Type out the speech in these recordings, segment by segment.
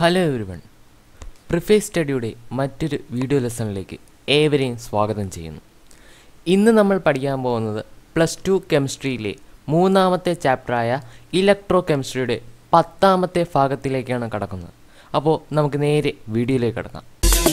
hello everyone preface സ്റ്റഡിയുടെ മറ്റൊരു video ലെസണിലേക്ക് ഏവരെയും സ്വാഗതം ചെയ്യുന്നു ഇന്ന് നമ്മൾ പഠിക്കാൻ പോകുന്നത് പ്ലസ് ടു കെമിസ്ട്രിയിലെ മൂന്നാമത്തെ ചാപ്റ്ററായ ഇലക്ട്രോ കെമിസ്ട്രിയുടെ പത്താമത്തെ ഭാഗത്തിലേക്കാണ് കടക്കുന്നത് അപ്പോൾ നമുക്ക് നേരെ വീഡിയോയിലേക്ക് കടക്കാം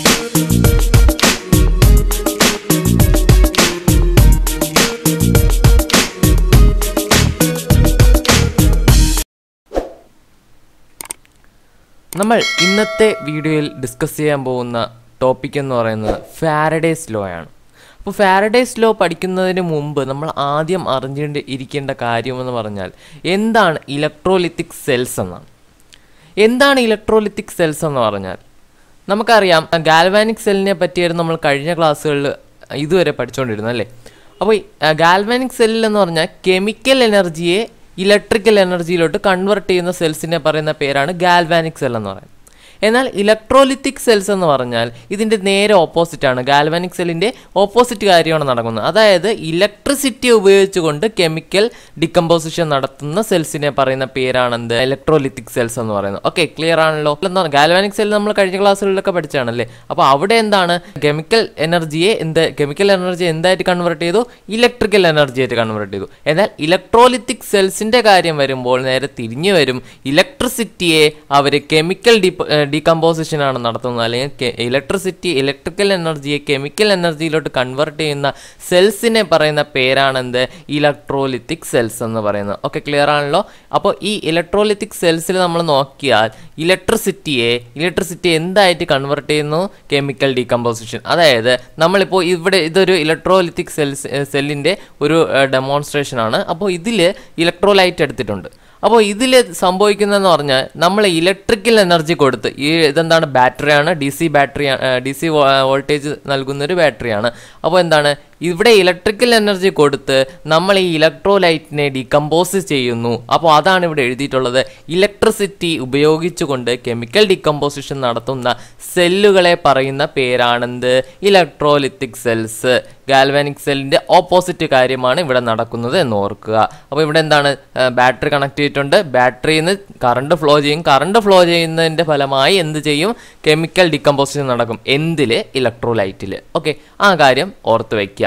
നമ്മൾ ഇന്നത്തെ വീഡിയോയിൽ ഡിസ്കസ് ചെയ്യാൻ പോകുന്ന ടോപ്പിക് എന്ന് പറയുന്നത് ഫാരഡേസ് ലോ ആണ് അപ്പോൾ ഫാരഡേസ് ലോ പഠിക്കുന്നതിന് മുമ്പ് നമ്മൾ ആദ്യം അറിഞ്ഞേണ്ട ഇരിക്കേണ്ട കാര്യമെന്ന് പറഞ്ഞാൽ എന്താണ് ഇലക്ട്രോലിത്തിക് സെൽസ് എന്നാണ് എന്താണ് ഇലക്ട്രോലിത്തിക് സെൽസ് എന്ന് പറഞ്ഞാൽ നമുക്കറിയാം ഗാൽവാനിക് സെല്ലിനെ പറ്റിയായിരുന്നു നമ്മൾ കഴിഞ്ഞ ക്ലാസ്സുകളിൽ ഇതുവരെ പഠിച്ചുകൊണ്ടിരുന്നത് അല്ലേ അപ്പോൾ ഗാൽവാനിക് സെല്ലിൽ എന്ന് പറഞ്ഞാൽ കെമിക്കൽ എനർജിയെ ഇലക്ട്രിക്കൽ എനർജിയിലോട്ട് കൺവെർട്ട് ചെയ്യുന്ന സെൽസിനെ പറയുന്ന പേരാണ് ഗാൽവാനിക് സെൽ എന്ന് പറയുന്നത് എന്നാൽ ഇലക്ട്രോലിത്തിക് സെൽസ് എന്ന് പറഞ്ഞാൽ ഇതിൻ്റെ നേരെ ഓപ്പോസിറ്റ് ആണ് ഗാൽവാനിക് സെല്ലിൻ്റെ ഓപ്പോസിറ്റ് കാര്യമാണ് നടക്കുന്നത് അതായത് ഇലക്ട്രിസിറ്റി ഉപയോഗിച്ചുകൊണ്ട് കെമിക്കൽ ഡിക്കമ്പോസിഷൻ നടത്തുന്ന സെൽസിനെ പറയുന്ന പേരാണ് എന്ത് ഇലക്ട്രോലിത്തിക് സെൽസ് എന്ന് പറയുന്നത് ഓക്കെ ക്ലിയർ ആണല്ലോ എന്താണ് ഗാൽവാനിക് സെൽ നമ്മൾ കഴിഞ്ഞ ക്ലാസ്സുകളിലൊക്കെ പഠിച്ചാണല്ലേ അപ്പോൾ അവിടെ എന്താണ് കെമിക്കൽ എനർജിയെ എന്ത് കെമിക്കൽ എനർജി എന്തായിട്ട് കൺവേർട്ട് ചെയ്തു ഇലക്ട്രിക്കൽ എനർജി ആയിട്ട് കൺവേർട്ട് ചെയ്തു എന്നാൽ ഇലക്ട്രോലിത്തിക് സെൽസിൻ്റെ കാര്യം വരുമ്പോൾ നേരെ തിരിഞ്ഞു വരും ഇലക്ട്രിസിറ്റിയെ അവർ കെമിക്കൽ ഡീകമ്പോസിഷൻ ആണ് നടത്തുന്നത് അല്ലെങ്കിൽ ഇലക്ട്രിസിറ്റി ഇലക്ട്രിക്കൽ എനർജിയെ കെമിക്കൽ എനർജിയിലോട്ട് കൺവേർട്ട് ചെയ്യുന്ന സെൽസിനെ പറയുന്ന പേരാണെന്ത് ഇലക്ട്രോലിത്തിക് സെൽസ് എന്ന് പറയുന്നത് ഓക്കെ ക്ലിയർ ആണല്ലോ അപ്പോൾ ഈ ഇലക്ട്രോലിത്തിക് സെൽസിൽ നമ്മൾ നോക്കിയാൽ ഇലക്ട്രിസിറ്റിയെ ഇലക്ട്രിസിറ്റി എന്തായിട്ട് കൺവേർട്ട് ചെയ്യുന്നു കെമിക്കൽ ഡീകമ്പോസിഷൻ അതായത് നമ്മളിപ്പോൾ ഇവിടെ ഇതൊരു ഇലക്ട്രോലിത്തിക് സെൽസ് സെല്ലിൻ്റെ ഒരു ഡെമോൺസ്ട്രേഷൻ ആണ് അപ്പോൾ ഇതിൽ ഇലക്ട്രോലൈറ്റ് എടുത്തിട്ടുണ്ട് അപ്പോൾ ഇതിൽ സംഭവിക്കുന്നതെന്ന് പറഞ്ഞാൽ നമ്മൾ ഇലക്ട്രിക്കൽ എനർജി കൊടുത്ത് ഈ ഇതെന്താണ് ബാറ്ററിയാണ് D C battery D C voltage നൽകുന്ന ഒരു ബാറ്ററിയാണ് അപ്പോൾ എന്താണ് ഇവിടെ ഇലക്ട്രിക്കൽ എനർജി കൊടുത്ത് നമ്മൾ ഈ ഇലക്ട്രോലൈറ്റിനെ ഡീകമ്പോസ് ചെയ്യുന്നു അപ്പോൾ അതാണ് ഇവിടെ എഴുതിയിട്ടുള്ളത് ഇലക്ട്രിസിറ്റി ഉപയോഗിച്ചുകൊണ്ട് കെമിക്കൽ ഡീകമ്പോസിഷൻ നടത്തുന്ന സെല്ലുകളെ പറയുന്ന പേരാണെന്ത് ഇലക്ട്രോലിത്തിക് സെൽസ് ഗാൽവാനിക് സെല്ലിൻ്റെ ഓപ്പോസിറ്റ് കാര്യമാണ് ഇവിടെ നടക്കുന്നത് എന്ന് ഓർക്കുക അപ്പോൾ ഇവിടെ എന്താണ് ബാറ്ററി കണക്ട് ചെയ്തിട്ടുണ്ട് ബാറ്ററിയിൽ നിന്ന് കറണ്ട് ഫ്ലോ ചെയ്യും കറണ്ട് ഫ്ലോ ചെയ്യുന്നതിൻ്റെ ഫലമായി എന്ത് ചെയ്യും കെമിക്കൽ ഡിക്കമ്പോസിഷൻ നടക്കും എന്തിൽ ഇലക്ട്രോലൈറ്റിൽ ഓക്കെ ആ കാര്യം ഓർത്ത് വയ്ക്കുക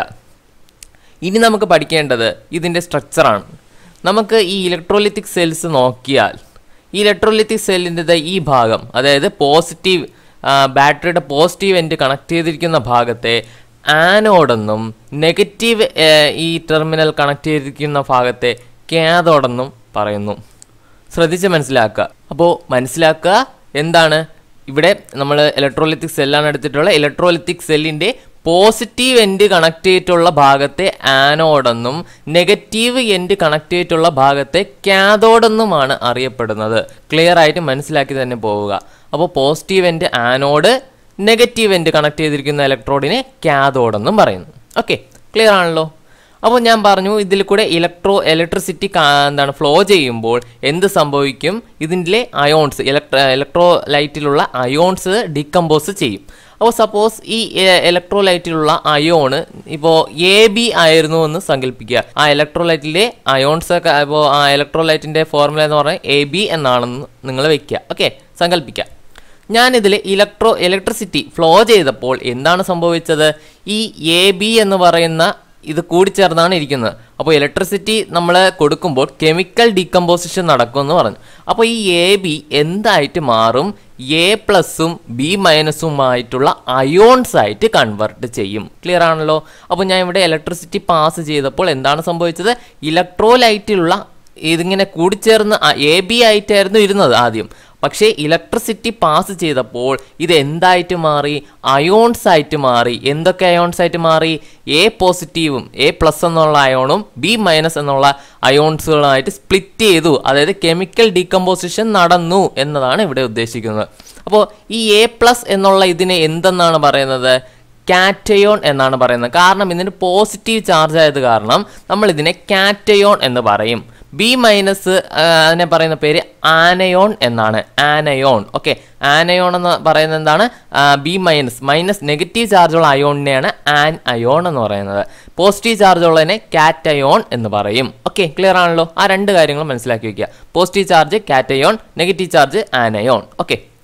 ഇനി നമുക്ക് പഠിക്കേണ്ടത് ഇതിൻ്റെ സ്ട്രക്ചറാണ് നമുക്ക് ഈ ഇലക്ട്രോലിത്തിക് സെൽസ് നോക്കിയാൽ ഈ ഇലക്ട്രോലിത്തിക് സെല്ലിൻ്റെ ഈ ഭാഗം അതായത് പോസിറ്റീവ് ബാറ്ററിയുടെ പോസിറ്റീവ് എൻഡ് കണക്ട് ചെയ്തിരിക്കുന്ന ഭാഗത്തെ ആനോഡെന്നും നെഗറ്റീവ് ഈ ടെർമിനൽ കണക്ട് ചെയ്തിരിക്കുന്ന ഭാഗത്തെ കാതോഡെന്നും പറയുന്നു ശ്രദ്ധിച്ച് മനസ്സിലാക്കുക അപ്പോൾ മനസ്സിലാക്കുക എന്താണ് ഇവിടെ നമ്മൾ ഇലക്ട്രോലിത്തിക് സെല്ലാണ് എടുത്തിട്ടുള്ള ഇലക്ട്രോലിത്തിക് സെല്ലിൻ്റെ പോസിറ്റീവ് എൻഡ് കണക്ട് ചെയ്തിട്ടുള്ള ഭാഗത്തെ ആനോഡെന്നും നെഗറ്റീവ് എൻഡ് കണക്ട് ചെയ്തിട്ടുള്ള ഭാഗത്തെ കാതോഡെന്നുമാണ് അറിയപ്പെടുന്നത് ക്ലിയർ ആയിട്ട് മനസ്സിലാക്കി തന്നെ പോവുക അപ്പോൾ positive end anode negative end connect ചെയ്തിരിക്കുന്ന ഇലക്ട്രോഡിനെ കാതോഡെന്നും പറയുന്നു ഓക്കെ ക്ലിയർ ആണല്ലോ അപ്പോൾ ഞാൻ പറഞ്ഞു ഇതിൽ കൂടെ ഇലക്ട്രോ ഇലക്ട്രിസിറ്റി എന്താണ് ഫ്ലോ ചെയ്യുമ്പോൾ എന്ത് സംഭവിക്കും ഇതിൻ്റെ അയോൺസ് ഇലക്ട്രോ ഇലക്ട്രോലൈറ്റിലുള്ള അയോൺസ് ഡിക്കമ്പോസ് ചെയ്യും അപ്പോൾ സപ്പോസ് ഈ ഇലക്ട്രോലൈറ്റിലുള്ള അയോണ് ഇപ്പോൾ എ ബി ആയിരുന്നു എന്ന് സങ്കല്പിക്കുക ആ ഇലക്ട്രോലൈറ്റിലെ അയോൺസ് ഒക്കെ ഇപ്പോൾ ആ ഇലക്ട്രോലൈറ്റിൻ്റെ ഫോർമുല എന്ന് പറഞ്ഞാൽ എ ബി എന്നാണെന്ന് നിങ്ങൾ വെക്കുക ഓക്കെ സങ്കല്പിക്കുക ഞാനിതിൽ ഇലക്ട്രോ ഇലക്ട്രിസിറ്റി ഫ്ലോ ചെയ്തപ്പോൾ എന്താണ് സംഭവിച്ചത് ഈ എ ബി എന്ന് പറയുന്ന ഇത് കൂടിച്ചേർന്നാണ് ഇരിക്കുന്നത് അപ്പോൾ ഇലക്ട്രിസിറ്റി നമ്മൾ കൊടുക്കുമ്പോൾ കെമിക്കൽ ഡീകമ്പോസിഷൻ നടക്കുമെന്ന് പറഞ്ഞു അപ്പോൾ ഈ എ ബി എന്തായിട്ട് മാറും എ പ്ലസും ബി മൈനസുമായിട്ടുള്ള അയോൺസ് ആയിട്ട് കൺവെർട്ട് ചെയ്യും ക്ലിയർ ആണല്ലോ അപ്പോൾ ഞാൻ ഇവിടെ ഇലക്ട്രിസിറ്റി പാസ് ചെയ്തപ്പോൾ എന്താണ് സംഭവിച്ചത് ഇലക്ട്രോലൈറ്റിലുള്ള ഇതിങ്ങനെ കൂടിച്ചേർന്ന് എ ബി ആയിട്ടായിരുന്നു ഇരുന്നത് ആദ്യം പക്ഷേ ഇലക്ട്രിസിറ്റി പാസ് ചെയ്തപ്പോൾ ഇത് എന്തായിട്ട് മാറി അയോൺസ് ആയിട്ട് മാറി എന്തൊക്കെ അയോൺസ് ആയിട്ട് മാറി എ പോസിറ്റീവും എ പ്ലസ് എന്നുള്ള അയോണും ബി മൈനസ് എന്നുള്ള അയോൺസുകളായിട്ട് സ്പ്ലിറ്റ് ചെയ്തു അതായത് കെമിക്കൽ ഡീകമ്പോസിഷൻ നടന്നു എന്നതാണ് ഇവിടെ ഉദ്ദേശിക്കുന്നത് അപ്പോൾ ഈ എ പ്ലസ് എന്നുള്ള ഇതിനെ എന്തെന്നാണ് പറയുന്നത് കാറ്റയോൺ എന്നാണ് പറയുന്നത് കാരണം ഇതിന് പോസിറ്റീവ് ചാർജ് ആയത് കാരണം നമ്മൾ ഇതിനെ കാറ്റയോൺ എന്ന് പറയും ബി മൈനസ് അതിനെ പറയുന്ന പേര് ആനയോൺ എന്നാണ് ആനയോൺ ഓക്കെ ആനയോൺ എന്ന് പറയുന്നത് എന്താണ് ബി മൈനസ് മൈനസ് നെഗറ്റീവ് ചാർജുള്ള അയോണിനെയാണ് ആൻ അയോൺ എന്ന് പറയുന്നത് പോസിറ്റീവ് ചാർജ് ഉള്ളതിനെ കാറ്റയോൺ എന്ന് പറയും ഓക്കെ ക്ലിയർ ആണല്ലോ ആ രണ്ട് കാര്യങ്ങളും മനസ്സിലാക്കി വെക്കുക positive charge cation negative charge anion okay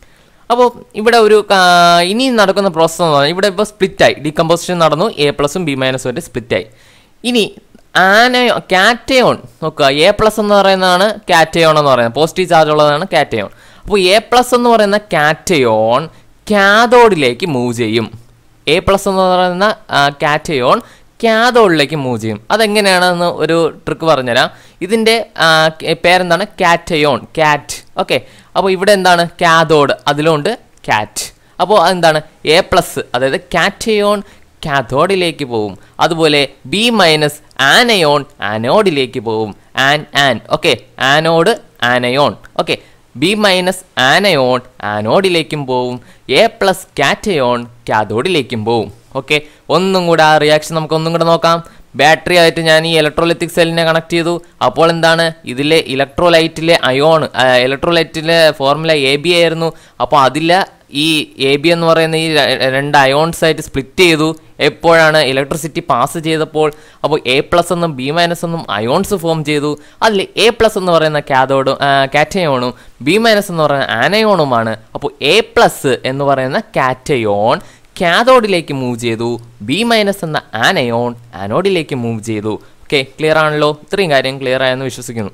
അപ്പോൾ ഇവിടെ ഒരു കാ- ഇനി നടക്കുന്ന പ്രോസസ്സ് എന്ന് പറഞ്ഞാൽ ഇവിടെ ഇപ്പോൾ സ്പ്ലിറ്റായി ഡീകമ്പോസിഷൻ നടന്നു എ പ്ലസും ബി മൈനസും ആയിട്ട് സ്പ്ലിറ്റായി ഇനി ആനയോ കാറ്റയോൺ നോക്കുക എ പ്ലസ് എന്ന് പറയുന്നതാണ് കാറ്റയോൺ എന്ന് പറയുന്നത് പോസിറ്റീവ് ചാർജ് ഉള്ളതാണ് കാറ്റയോൺ അപ്പോൾ എ പ്ലസ് എന്ന് പറയുന്ന കാറ്റയോൺ കാഥോഡിലേക്ക് മൂവ് ചെയ്യും എ പ്ലസ് എന്ന് പറയുന്ന കാറ്റയോൺ കാഥോഡിലേക്ക് മൂവ് ചെയ്യും അതെങ്ങനെയാണെന്ന് ഒരു ട്രിക്ക് പറഞ്ഞുതരാം ഇതിൻ്റെ ആ, ക- പേരെന്താണ് കാറ്റയോൺ കാറ്റ് ഓക്കെ അപ്പോൾ ഇവിടെ എന്താണ് കാഥോഡ് അതിലുണ്ട് കാറ്റ് അപ്പോൾ അതെന്താണ് എ പ്ലസ് അതായത് കാറ്റയോൺ കാഥോഡിലേക്ക് പോവും അതുപോലെ ബി മൈനസ് ആനയോൺ ആനോഡിലേക്ക് പോവും an an okay anode anion okay B minus anion ആനോഡിലേക്കും പോവും എ പ്ലസ് കാറ്റയോൺ കാഥോഡിലേക്കും പോവും ഓക്കെ ഒന്നും കൂടെ ആ റിയാക്ഷൻ നമുക്ക് ഒന്നും കൂടെ നോക്കാം ബാറ്ററി ആയിട്ട് ഞാൻ ഈ ഇലക്ട്രോലൈറ്റിക് സെല്ലിനെ കണക്ട് ചെയ്തു അപ്പോൾ എന്താണ് ഇതിലെ ഇലക്ട്രോലൈറ്റിലെ അയോൺ ഇലക്ട്രോലൈറ്റിലെ ഫോർമുല എ ബി ആയിരുന്നു അപ്പോൾ അതിലെ ഈ എ ബി എന്ന് പറയുന്ന ഈ ര- രണ്ട് അയോൺസ് ആയിട്ട് സ്പ്ലിറ്റ് ചെയ്തു എപ്പോഴാണ് ഇലക്ട്രിസിറ്റി പാസ് ചെയ്തപ്പോൾ അപ്പോൾ എ പ്ലസ് എന്നും ബി മൈനസ് എന്നും അയോൺസ് ഫോം ചെയ്തു അതിൽ എ പ്ലസ് എന്ന് പറയുന്ന കാഥോഡും കാറ്റയോണും ബി മൈനസ് എന്ന് പറയുന്ന ആനയോണുമാണ് അപ്പോൾ എ പ്ലസ് എന്ന് പറയുന്ന കാറ്റയോൺ കാഥോഡിലേക്ക് മൂവ് ചെയ്തു ബി മൈനസ് എന്ന ആനയോൺ ആനോഡിലേക്ക് മൂവ് ചെയ്തു ഓക്കെ ക്ലിയർ ആണല്ലോ ഇത്രയും കാര്യം ക്ലിയർ ആയെന്ന് വിശ്വസിക്കുന്നു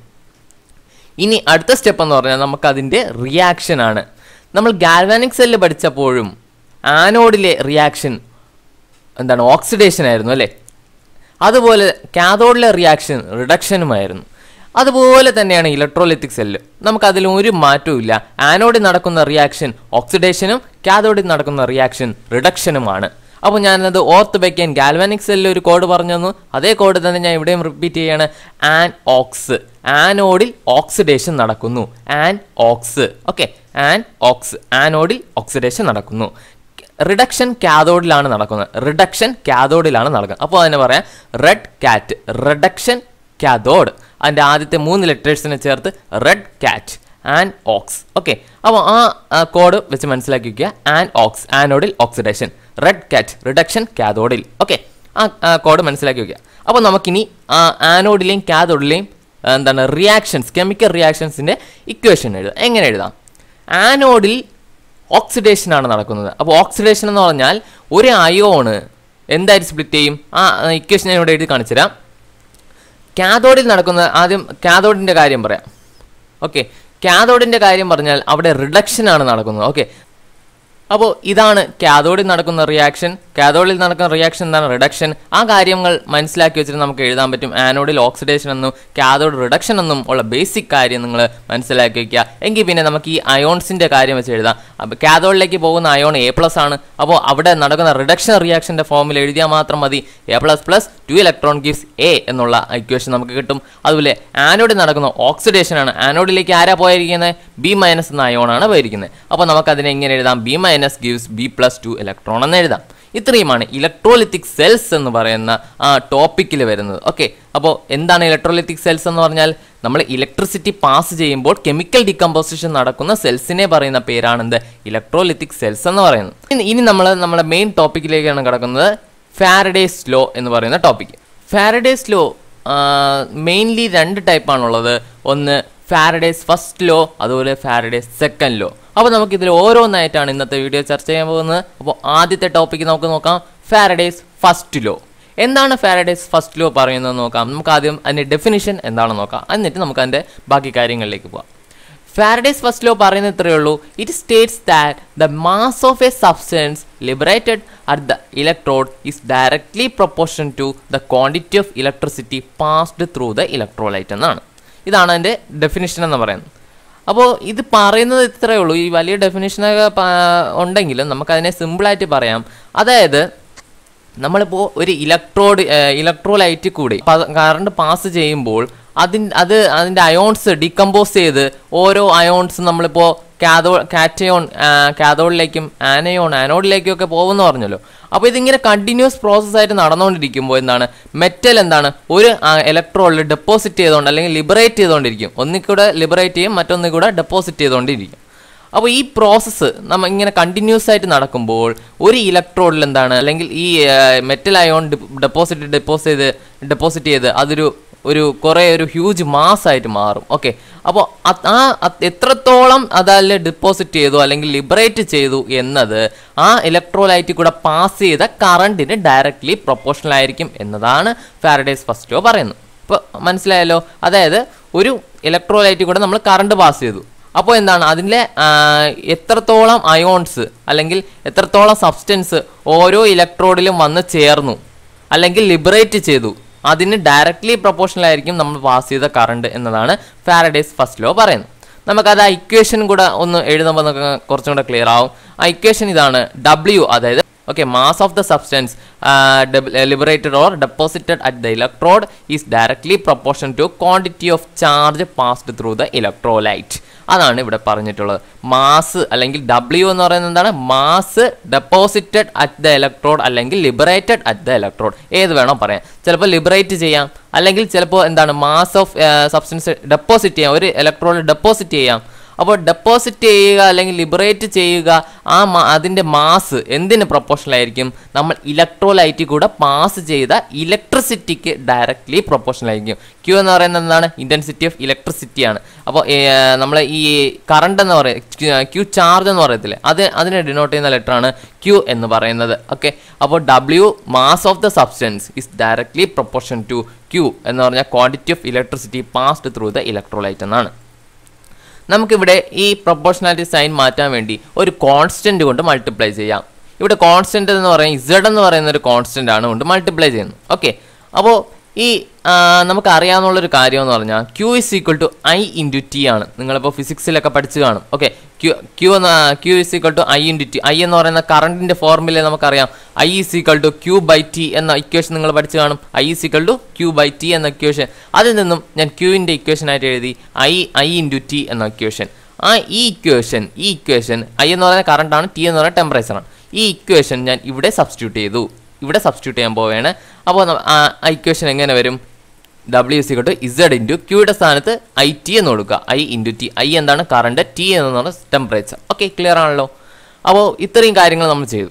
ഇനി അടുത്ത സ്റ്റെപ്പ് എന്ന് പറഞ്ഞാൽ നമുക്ക് അതിൻ്റെ റിയാക്ഷൻ ആണ് നമ്മൾ ഗാൽവാനിക് സെല്ല് പഠിച്ചപ്പോഴും ആനോഡിലെ റിയാക്ഷൻ എന്താണ് ഓക്സിഡേഷൻ ആയിരുന്നു അല്ലേ അതുപോലെ കാഥോഡിലെ റിയാക്ഷൻ റിഡക്ഷനുമായിരുന്നു അതുപോലെ തന്നെയാണ് ഇലക്ട്രോലിത്തിക് സെല്ല് നമുക്ക് അതിൽ ഒരു മാറ്റവും ഇല്ല ആനോഡിൽ നടക്കുന്ന റിയാക്ഷൻ ഓക്സിഡേഷനും കാഥോഡിൽ നടക്കുന്ന റിയാക്ഷൻ റിഡക്ഷനുമാണ് അപ്പോൾ ഞാനത് ഓർത്ത് വയ്ക്കാൻ ഗാൽവാനിക് സെല്ലിൽ ഒരു കോഡ് പറഞ്ഞു തന്നു അതേ കോഡ് തന്നെ ഞാൻ ഇവിടെയും റിപ്പീറ്റ് ചെയ്യാണ് ആൻ ഓക്സ് ആനോഡിൽ ഓക്സിഡേഷൻ നടക്കുന്നു an ox okay an ox ആനോഡിൽ ഓക്സിഡേഷൻ നടക്കുന്നു റിഡക്ഷൻ കാഥോഡിലാണ് നടക്കുന്നത് റിഡക്ഷൻ കാഥോഡിലാണ് നടക്കുന്നത് അപ്പോൾ അതിനെ പറയാം റെഡ് കാറ്റ് റിഡക്ഷൻ കാഥോഡ് അതിൻ്റെ ആദ്യത്തെ മൂന്ന് ലെറ്റേഴ്സിനെ ചേർത്ത് റെഡ് കാറ്റ് ആൻ ഓക്സ് ഓക്കെ അപ്പോൾ ആ കോഡ് വെച്ച് മനസ്സിലാക്കി വയ്ക്കുക ആൻ ഓക്സ് ആനോഡിൽ ഓക്സിഡേഷൻ റെഡ് കാറ്റ് റിഡക്ഷൻ കാഥോഡിൽ ഓക്കെ ആ കോഡ് മനസ്സിലാക്കി വയ്ക്കുക അപ്പോൾ നമുക്കിനി ആ ആനോഡിലെയും കാഥോഡിലെയും എന്താണ് റിയാക്ഷൻസ് കെമിക്കൽ റിയാക്ഷൻസിൻ്റെ ഇക്വേഷൻ എഴുതാം എങ്ങനെ എഴുതാം ആനോഡിൽ ഓക്സിഡേഷൻ ആണ് നടക്കുന്നത് അപ്പോൾ ഓക്സിഡേഷൻ എന്ന് പറഞ്ഞാൽ ഒരു അയോണ് എന്തായിട്ട് സ്പ്ലിറ്റ് ചെയ്യും ആ ഇക്വേഷൻ ഞാൻ ഇവിടെ എഴുതി കാണിച്ചുതരാം കാഥോഡിൽ നടക്കുന്ന ആദ്യം കാഥോഡിൻ്റെ കാര്യം പറയാം ഓക്കെ കാഥോഡിൻ്റെ കാര്യം പറഞ്ഞാൽ അവിടെ റിഡക്ഷൻ ആണ് നടക്കുന്നത് ഓക്കെ അപ്പോൾ ഇതാണ് കാഥോഡിൽ നടക്കുന്ന റിയാക്ഷൻ കാഥോഡിൽ നടക്കുന്ന റിയാക്ഷൻ എന്താണ് റിഡക്ഷൻ ആ കാര്യങ്ങൾ മനസ്സിലാക്കി വെച്ചിട്ട് നമുക്ക് എഴുതാൻ പറ്റും ആനോഡിൽ ഓക്സിഡേഷൻ എന്നും കാഥോഡ് റിഡക്ഷൻ എന്നും ഉള്ള ബേസിക് കാര്യം നിങ്ങൾ മനസ്സിലാക്കി വയ്ക്കുക എങ്കിൽ പിന്നെ നമുക്ക് ഈ അയോൺസിൻ്റെ കാര്യം വെച്ച് എഴുതാം അപ്പോൾ കാഥോഡിലേക്ക് പോകുന്ന അയോൺ എ പ്ലസ് ആണ് അപ്പോൾ അവിടെ നടക്കുന്ന റിഡക്ഷൻ റിയാക്ഷൻ്റെ ഫോമിൽ എഴുതിയാൽ മാത്രം മതി A plus plus two electron gives A എന്നുള്ള ഇക്വേഷൻ നമുക്ക് കിട്ടും അതുപോലെ ആനോഡിൽ നടക്കുന്ന ഓക്സിഡേഷൻ ആണ് ആനോഡിലേക്ക് ആരാ പോയിരിക്കുന്നത് ബി മൈനസ് എന്ന അയോണാണ് പോയിരിക്കുന്നത് അപ്പോൾ നമുക്ക് അതിനെ എങ്ങനെ എഴുതാം B minus gives B plus two electron എന്ന് എഴുതാം ഇത്രയുമാണ് ഇലക്ട്രോലിത്തിക് സെൽസ് എന്ന് പറയുന്ന ആ ടോപ്പിക്കിൽ വരുന്നത് ഓക്കെ അപ്പോൾ എന്താണ് ഇലക്ട്രോലിത്തിക് സെൽസ് എന്ന് പറഞ്ഞാൽ നമ്മൾ ഇലക്ട്രിസിറ്റി പാസ് ചെയ്യുമ്പോൾ കെമിക്കൽ ഡികമ്പോസിഷൻ നടക്കുന്ന സെൽസിനെ പറയുന്ന പേരാണ് എന്ത് ഇലക്ട്രോലിത്തിക് സെൽസ് എന്ന് പറയുന്നത് ഇനി- ഇനി നമ്മൾ നമ്മുടെ മെയിൻ ടോപ്പിക്കിലേക്കാണ് കിടക്കുന്നത് ഫാരഡേസ് ലോ എന്ന് പറയുന്ന ടോപ്പിക് ഫാരഡേസ് ലോ മെയിൻലി രണ്ട് ടൈപ്പാണുള്ളത് ഒന്ന് ഫാരഡേസ് ഫസ്റ്റ് ലോ അതുപോലെ ഫാരഡേസ് സെക്കൻഡ് ലോ അപ്പോൾ നമുക്ക് ഇതിൽ ഓരോന്നായിട്ടാണ് ഇന്നത്തെ വീഡിയോ ചർച്ച ചെയ്യാൻ പോകുന്നത് അപ്പോൾ ആദ്യത്തെ ടോപ്പിക്ക് നമുക്ക് നോക്കാം ഫാരഡേസ് ഫസ്റ്റ് ലോ എന്താണ് ഫാരഡേസ് ഫസ്റ്റ് ലോ പറയുന്നത് നോക്കാം നമുക്ക് ആദ്യം അതിൻ്റെ ഡെഫിനിഷൻ എന്താണെന്ന് നോക്കാം എന്നിട്ട് നമുക്ക് അതിൻ്റെ ബാക്കി കാര്യങ്ങളിലേക്ക് പോകാം ഫാരഡേസ് ഫസ്റ്റ് ലോ പറയുന്നത് ഇത്രയേ ഉള്ളൂ it states that the mass of a substance liberated at the electrode is directly proportion to the quantity of electricity passed through the electrolyte എന്നാണ് ഇതാണ് അതിൻ്റെ ഡെഫിനിഷൻ എന്ന് പറയുന്നത് അപ്പോൾ ഇത് പറയുന്നത് ഇത്രയേ ഉള്ളൂ ഈ വലിയ ഡെഫിനിഷനൊക്കെ പ- ഉണ്ടെങ്കിലും നമുക്കതിനെ സിമ്പിളായിട്ട് പറയാം അതായത് നമ്മളിപ്പോൾ ഒരു ഇലക്ട്രോഡ് ഇലക്ട്രോലൈറ്റ് കൂടി കറണ്ട് പാസ് ചെയ്യുമ്പോൾ അതിൻ അത് അതിൻ്റെ അയോൺസ് ഡീകമ്പോസ് ചെയ്ത് ഓരോ അയോൺസ് നമ്മളിപ്പോൾ കാതോ കാറ്റയോൺ കാതോഡിലേക്കും ആനയോൺ ആനോഡിലേക്കും ഒക്കെ പോകുമെന്ന് പറഞ്ഞല്ലോ അപ്പോൾ ഇതിങ്ങനെ കണ്ടിന്യൂസ് പ്രോസസ്സായിട്ട് നടന്നുകൊണ്ടിരിക്കുമ്പോൾ എന്താണ് മെറ്റൽ എന്താണ് ഒരു ഇലക്ട്രോണിൽ ഡെപ്പോസിറ്റ് ചെയ്തുകൊണ്ട് അല്ലെങ്കിൽ ലിബറേറ്റ് ചെയ്തുകൊണ്ടിരിക്കും ഒന്നിൽ കൂടെ ലിബറേറ്റ് ചെയ്യും മറ്റൊന്നിൽ കൂടെ ഡെപ്പോസിറ്റ് ചെയ്തുകൊണ്ടിരിക്കും അപ്പോൾ ഈ പ്രോസസ്സ് നമ്മൾ ഇങ്ങനെ കണ്ടിന്യൂസ് ആയിട്ട് നടക്കുമ്പോൾ ഒരു ഇലക്ട്രോഡിൽ എന്താണ് അല്ലെങ്കിൽ ഈ മെറ്റൽ അയോൺ ഡെപ്പോസിറ്റ് ഡെപ്പോസിറ്റ് ചെയ്ത് ഡെപ്പോസിറ്റ് ചെയ്ത് അതൊരു ഒരു കുറേ ഒരു ഹ്യൂജ് മാസ് ആയിട്ട് മാറും ഓക്കെ അപ്പോൾ ആ അത് എത്രത്തോളം അതല്ല ഡിപ്പോസിറ്റ് ചെയ്തു അല്ലെങ്കിൽ ലിബറേറ്റ് ചെയ്തു എന്നത് ആ ഇലക്ട്രോലൈറ്റിൽ കൂടെ പാസ് ചെയ്ത കറണ്ടിന് ഡയറക്റ്റ്ലി പ്രൊപ്പോർഷണൽ ആയിരിക്കും എന്നതാണ് ഫാരഡേസ് ഫസ്റ്റ് ലോ പറയുന്നത് ഇപ്പോൾ മനസ്സിലായല്ലോ അതായത് ഒരു ഇലക്ട്രോലൈറ്റിൽ കൂടെ നമ്മൾ കറണ്ട് പാസ് ചെയ്തു അപ്പോൾ എന്താണ് അതിലെ ആ, എത്രത്തോളം അയോൺസ് അല്ലെങ്കിൽ എത്രത്തോളം സബ്സ്റ്റൻസ് ഓരോ ഇലക്ട്രോഡിലും വന്ന് ചേർന്നു അല്ലെങ്കിൽ ലിബറേറ്റ് ചെയ്തു അതിന് ഡയറക്റ്റ്ലി പ്രൊപ്പോർഷണൽ ആയിരിക്കും നമ്മൾ പാസ് ചെയ്ത കറണ്ട് എന്നതാണ് ഫാരഡേസ് ഫസ്റ്റ് ലോ പറയുന്നത് നമുക്കത് ആ ഇക്വേഷൻ കൂടെ ഒന്ന് എഴുതുമ്പോൾ നമുക്ക് കുറച്ചും കൂടെ ക്ലിയർ ആവും ആ ഇക്വേഷൻ ഇതാണ് ഡബ്ല്യു അതായത് okay mass of the substance uh, deb- uh, liberated or deposited at the electrode is directly proportional to quantity of charge passed through the electrolyte അതാണ് ഇവിടെ പറഞ്ഞിട്ടുള്ളത് മാസ് അല്ലെങ്കിൽ ഡബ്ല്യു എന്ന് പറയുന്നത് എന്താണ് mass deposited at the electrode അല്ലെങ്കിൽ liberated at the electrode ഏത് വേണോ പറയാം ചിലപ്പോൾ ലിബറേറ്റ് ചെയ്യാം അല്ലെങ്കിൽ ചിലപ്പോൾ എന്താണ് മാസ് ഓഫ് സബ്സ്റ്റൻസ് ഡെപ്പോസിറ്റ് ചെയ്യാം ഒരു ഇലക്ട്രോഡ് ഡെപ്പോസിറ്റ് ചെയ്യാം അപ്പോൾ ഡെപ്പോസിറ്റ് ചെയ്യുക അല്ലെങ്കിൽ ലിബറേറ്റ് ചെയ്യുക ആ മാ അതിൻ്റെ മാസ് എന്തിന് പ്രൊപ്പോർഷണൽ ആയിരിക്കും നമ്മൾ ഇലക്ട്രോലൈറ്റിൽ കൂടെ പാസ് ചെയ്ത ഇലക്ട്രിസിറ്റിക്ക് ഡയറക്റ്റ്ലി പ്രൊപ്പോർഷണൽ ആയിരിക്കും ക്യൂ എന്ന് പറയുന്നത് എന്താണ് ഇൻറ്റൻസിറ്റി ഓഫ് ഇലക്ട്രിസിറ്റി ആണ് അപ്പോൾ നമ്മൾ ഈ കറണ്ട് എന്ന് പറയുന്നത് ക്യൂ ചാർജ് എന്ന് പറയത്തില്ലേ അത് അതിനെ ഡിനോട്ട് ചെയ്യുന്ന ലെറ്ററാണ് ക്യൂ എന്ന് പറയുന്നത് ഓക്കെ അപ്പോൾ W mass of the substance is directly proportion to Q എന്ന് പറഞ്ഞാൽ quantity of electricity passed through the electrolyte എന്നാണ് നമുക്കിവിടെ ഈ പ്രൊപ്പോർഷണാലിറ്റി സൈൻ മാറ്റാൻ വേണ്ടി ഒരു കോൺസ്റ്റന്റ് കൊണ്ട് മൾട്ടിപ്ലൈ ചെയ്യാം ഇവിടെ കോൺസ്റ്റന്റ് എന്ന് പറയുന്നത് ഇസഡ് എന്ന് പറയുന്ന ഒരു കോൺസ്റ്റന്റ് ആണ് കൊണ്ട് മൾട്ടിപ്ലൈ ചെയ്യുന്നത് ഓക്കെ അപ്പോൾ ഈ ആ, നമുക്ക് അറിയാവുന്നുള്ളൊരു കാര്യം എന്ന് പറഞ്ഞാൽ Q is equal to I into T ആണ് നിങ്ങളിപ്പോൾ ഫിസിക്സിലൊക്കെ പഠിച്ചു കാണും ഓക്കെ ക്യൂ ക്യൂ എന്ന Q is equal to I into T I എന്ന് പറയുന്ന കറണ്ടിൻ്റെ ഫോർമുല നമുക്കറിയാം I is equal to Q by T എന്ന ഇക്വേഷൻ നിങ്ങൾ പഠിച്ചു കാണും I is equal to Q by T എന്ന ഇക്വേഷൻ അതിൽ നിന്നും ഞാൻ ക്യൂവിൻ്റെ ഇക്വേഷൻ ആയിട്ട് എഴുതി ഐ ഐ ഇൻറ്റു ടി എന്ന ഇക്വേഷൻ ആ ഈ ഇക്വേഷൻ ഈ ഇക്വേഷൻ ഐ എന്ന് പറയുന്ന കറണ്ടാണ് ടി എന്ന് പറയുന്ന ടെമ്പറേച്ചറാണ് ഈ ഇക്വേഷൻ ഞാൻ ഇവിടെ സബ്സ്റ്റിറ്റ്യൂട്ട് ചെയ്തു ഇവിടെ സബ്സ്റ്റിറ്റ്യൂട്ട് ചെയ്യാൻ പോവുകയാണ് അപ്പോൾ ന- ആ ഇക്വേഷൻ എങ്ങനെ വരും W C to Z into ക്യൂയുടെ സ്ഥാനത്ത് ഐ ടി എന്ന് കൊടുക്കുക ഐ ഇൻറ്റു ടി ഐ എന്താണ് കറണ്ട് ടി എന്നാണ് ടെമ്പറേച്ചർ ഓക്കെ ക്ലിയർ ആണല്ലോ അപ്പോൾ ഇത്രയും കാര്യങ്ങൾ നമ്മൾ ചെയ്തു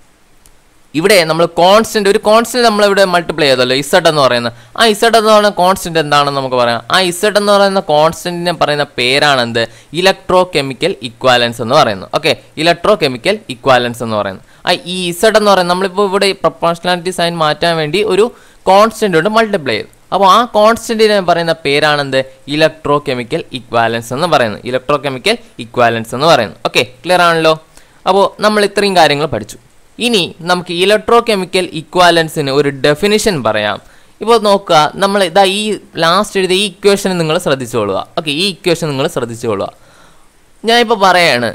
ഇവിടെ നമ്മൾ കോൺസ്റ്റന്റ് ഒരു കോൺസ്റ്റന്റ് നമ്മൾ ഇവിടെ മൾട്ടിപ്ലൈ ചെയ്തല്ലോ ഇസഡ് എന്ന് പറയുന്നത് ആ ഇസഡ് എന്ന് പറയുന്ന കോൺസ്റ്റന്റ് എന്താണെന്ന് നമുക്ക് പറയാം ആ ഇസഡ് എന്ന് പറയുന്ന കോൺസ്റ്റന്റിനെ പറയുന്ന പേരാണ് എന്ത് ഇലക്ട്രോ കെമിക്കൽ ഇക്വാലൻസ് എന്ന് പറയുന്നത് ഓക്കെ ഇലക്ട്രോ കെമിക്കൽ ഇക്വാലൻസ് എന്ന് പറയുന്നത് ആ ഈ ഇസഡ് എന്ന് പറയുന്നത് നമ്മളിപ്പോൾ ഇവിടെ പ്രൊപ്പോർഷണാലിറ്റി സൈൻ മാറ്റാൻ വേണ്ടി ഒരു കോൺസ്റ്റന്റ് കൊണ്ട് മൾട്ടിപ്ലൈ ചെയ്തു അപ്പോൾ ആ കോൺസ്റ്റന്റിനെ പറയുന്ന പേരാണെന്ത് ഇലക്ട്രോ കെമിക്കൽ ഇക്വാലൻസ് എന്ന് പറയുന്നത് ഇലക്ട്രോ കെമിക്കൽ ഇക്വാലൻസ് എന്ന് പറയുന്നത് ഓക്കെ ക്ലിയർ ആണല്ലോ അപ്പോൾ നമ്മൾ ഇത്രയും കാര്യങ്ങൾ പഠിച്ചു ഇനി നമുക്ക് ഇലക്ട്രോ കെമിക്കൽ ഇക്വാലൻസിന് ഒരു ഡെഫിനിഷൻ പറയാം ഇപ്പോൾ നോക്കുക നമ്മൾ ഇതാ ഈ ലാസ്റ്റ് എഴുതിയ ഈ ഇക്വേഷൻ നിങ്ങൾ ശ്രദ്ധിച്ചോളുക ഓക്കെ ഈ ഇക്വേഷൻ നിങ്ങൾ ശ്രദ്ധിച്ചോളുക ഞാനിപ്പോൾ പറയാണ്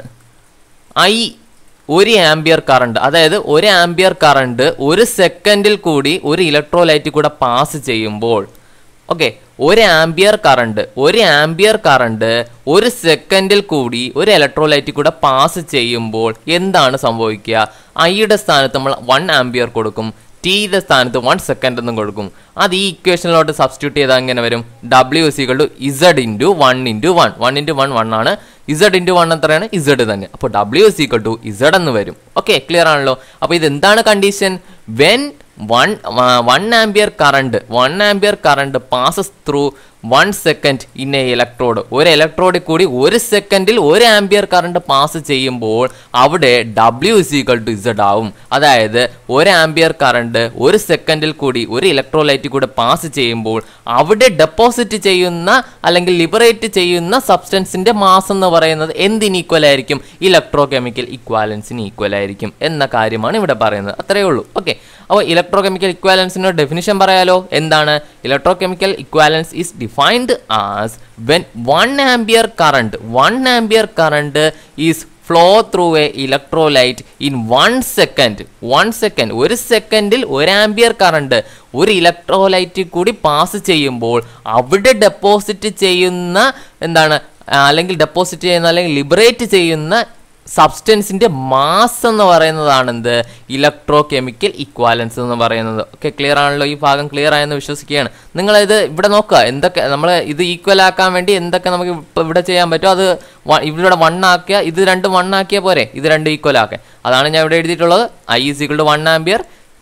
ഐ ഒരു ആംബിയർ കറണ്ട് അതായത് ഒരു ആംബിയർ കറണ്ട് ഒരു സെക്കൻഡിൽ കൂടി ഒരു ഇലക്ട്രോലൈറ്റിൽ കൂടെ പാസ് ചെയ്യുമ്പോൾ ഓക്കെ ഒരു ആംബിയർ കറണ്ട് ഒരു ആംബിയർ കറണ്ട് ഒരു സെക്കൻഡിൽ കൂടി ഒരു ഇലക്ട്രോലൈറ്റിൽ കൂടെ പാസ് ചെയ്യുമ്പോൾ എന്താണ് സംഭവിക്കുക ഐയുടെ സ്ഥാനത്ത് നമ്മൾ വൺ ആംബിയർ കൊടുക്കും ടിയുടെ സ്ഥാനത്ത് വൺ സെക്കൻഡ് എന്നും കൊടുക്കും അത് ഈ ഇക്വേഷനിലോട്ട് സബ്സ്റ്റിറ്റ്യൂട്ട് ചെയ്താൽ എങ്ങനെ വരും ഡബ്ല്യു സികൾ to Z into one into one one into one one ആണ് ഇസഡ് ഇൻറ്റു വൺ എത്രയാണ് ഇസഡ് തന്നെ അപ്പോൾ ഡബ്ല്യു സിക്വൽ ടു ഇസഡ് എന്ന് വരും ഓക്കെ ക്ലിയർ ആണല്ലോ അപ്പോൾ ഇത് എന്താണ് condition when one one ampere current one ampere current passes through one second in a electrode ഒരു ഇലക്ട്രോഡിൽ കൂടി ഒരു സെക്കൻഡിൽ ഒരു ആംബിയർ കറണ്ട് പാസ് ചെയ്യുമ്പോൾ അവിടെ W is equal to Z ആവും അതായത് ഒരു ആംബിയർ കറണ്ട് ഒരു സെക്കൻഡിൽ കൂടി ഒരു ഇലക്ട്രോലൈറ്റിൽ കൂടെ പാസ് ചെയ്യുമ്പോൾ അവിടെ ഡെപ്പോസിറ്റ് ചെയ്യുന്ന അല്ലെങ്കിൽ ലിബറേറ്റ് ചെയ്യുന്ന സബ്സ്റ്റൻസിന്റെ മാസ് എന്ന് പറയുന്നത് എന്തിന് ഈക്വൽ ആയിരിക്കും ഇലക്ട്രോ കെമിക്കൽ ഇക്വാലൻസിന് ഈക്വൽ ആയിരിക്കും എന്ന കാര്യമാണ് ഇവിടെ പറയുന്നത് അത്രയേ ഉള്ളൂ ഓക്കെ അപ്പോൾ ഇലക്ട്രോ കെമിക്കൽ ഇക്വാലൻസിന് ഡെഫിനിഷൻ പറയാലോ എന്താണ് electrochemical equivalence is defined as when one ampere current one ampere current is flow through a electrolyte in one second one second ഒരു സെക്കൻഡിൽ ഒരു ആംബിയർ കറണ്ട് ഒരു ഇലക്ട്രോലൈറ്റിൽ കൂടി പാസ് ചെയ്യുമ്പോൾ അവിടെ ഡെപ്പോസിറ്റ് ചെയ്യുന്ന എന്താണ് ആ, അല്ലെങ്കിൽ ഡെപ്പോസിറ്റ് ചെയ്യുന്ന അല്ലെങ്കിൽ ലിബറേറ്റ് ചെയ്യുന്ന സബ്സ്റ്റൻസിന്റെ മാസ് എന്ന് പറയുന്നതാണ് എന്ത് ഇലക്ട്രോ കെമിക്കൽ ഇക്വാലൻസ് എന്ന് പറയുന്നത് ഓക്കെ ക്ലിയർ ആണല്ലോ ഈ ഭാഗം ക്ലിയർ ആയെന്ന് വിശ്വസിക്കുകയാണ് നിങ്ങൾ ഇത് ഇവിടെ നോക്കുക എന്തൊക്കെ നമ്മൾ ഇത് ഈക്വൽ ആക്കാൻ വേണ്ടി എന്തൊക്കെ നമുക്ക് ഇപ്പം ഇവിടെ ചെയ്യാൻ പറ്റുമോ അത് വ- ഇവിടെ വൺ ആക്കിയ ഇത് രണ്ടും വൺ ആക്കിയ പോരെ ഇത് രണ്ടും ഈക്വൽ ആക്കുക അതാണ് ഞാൻ ഇവിടെ എഴുതിയിട്ടുള്ളത് I is equal to one ampere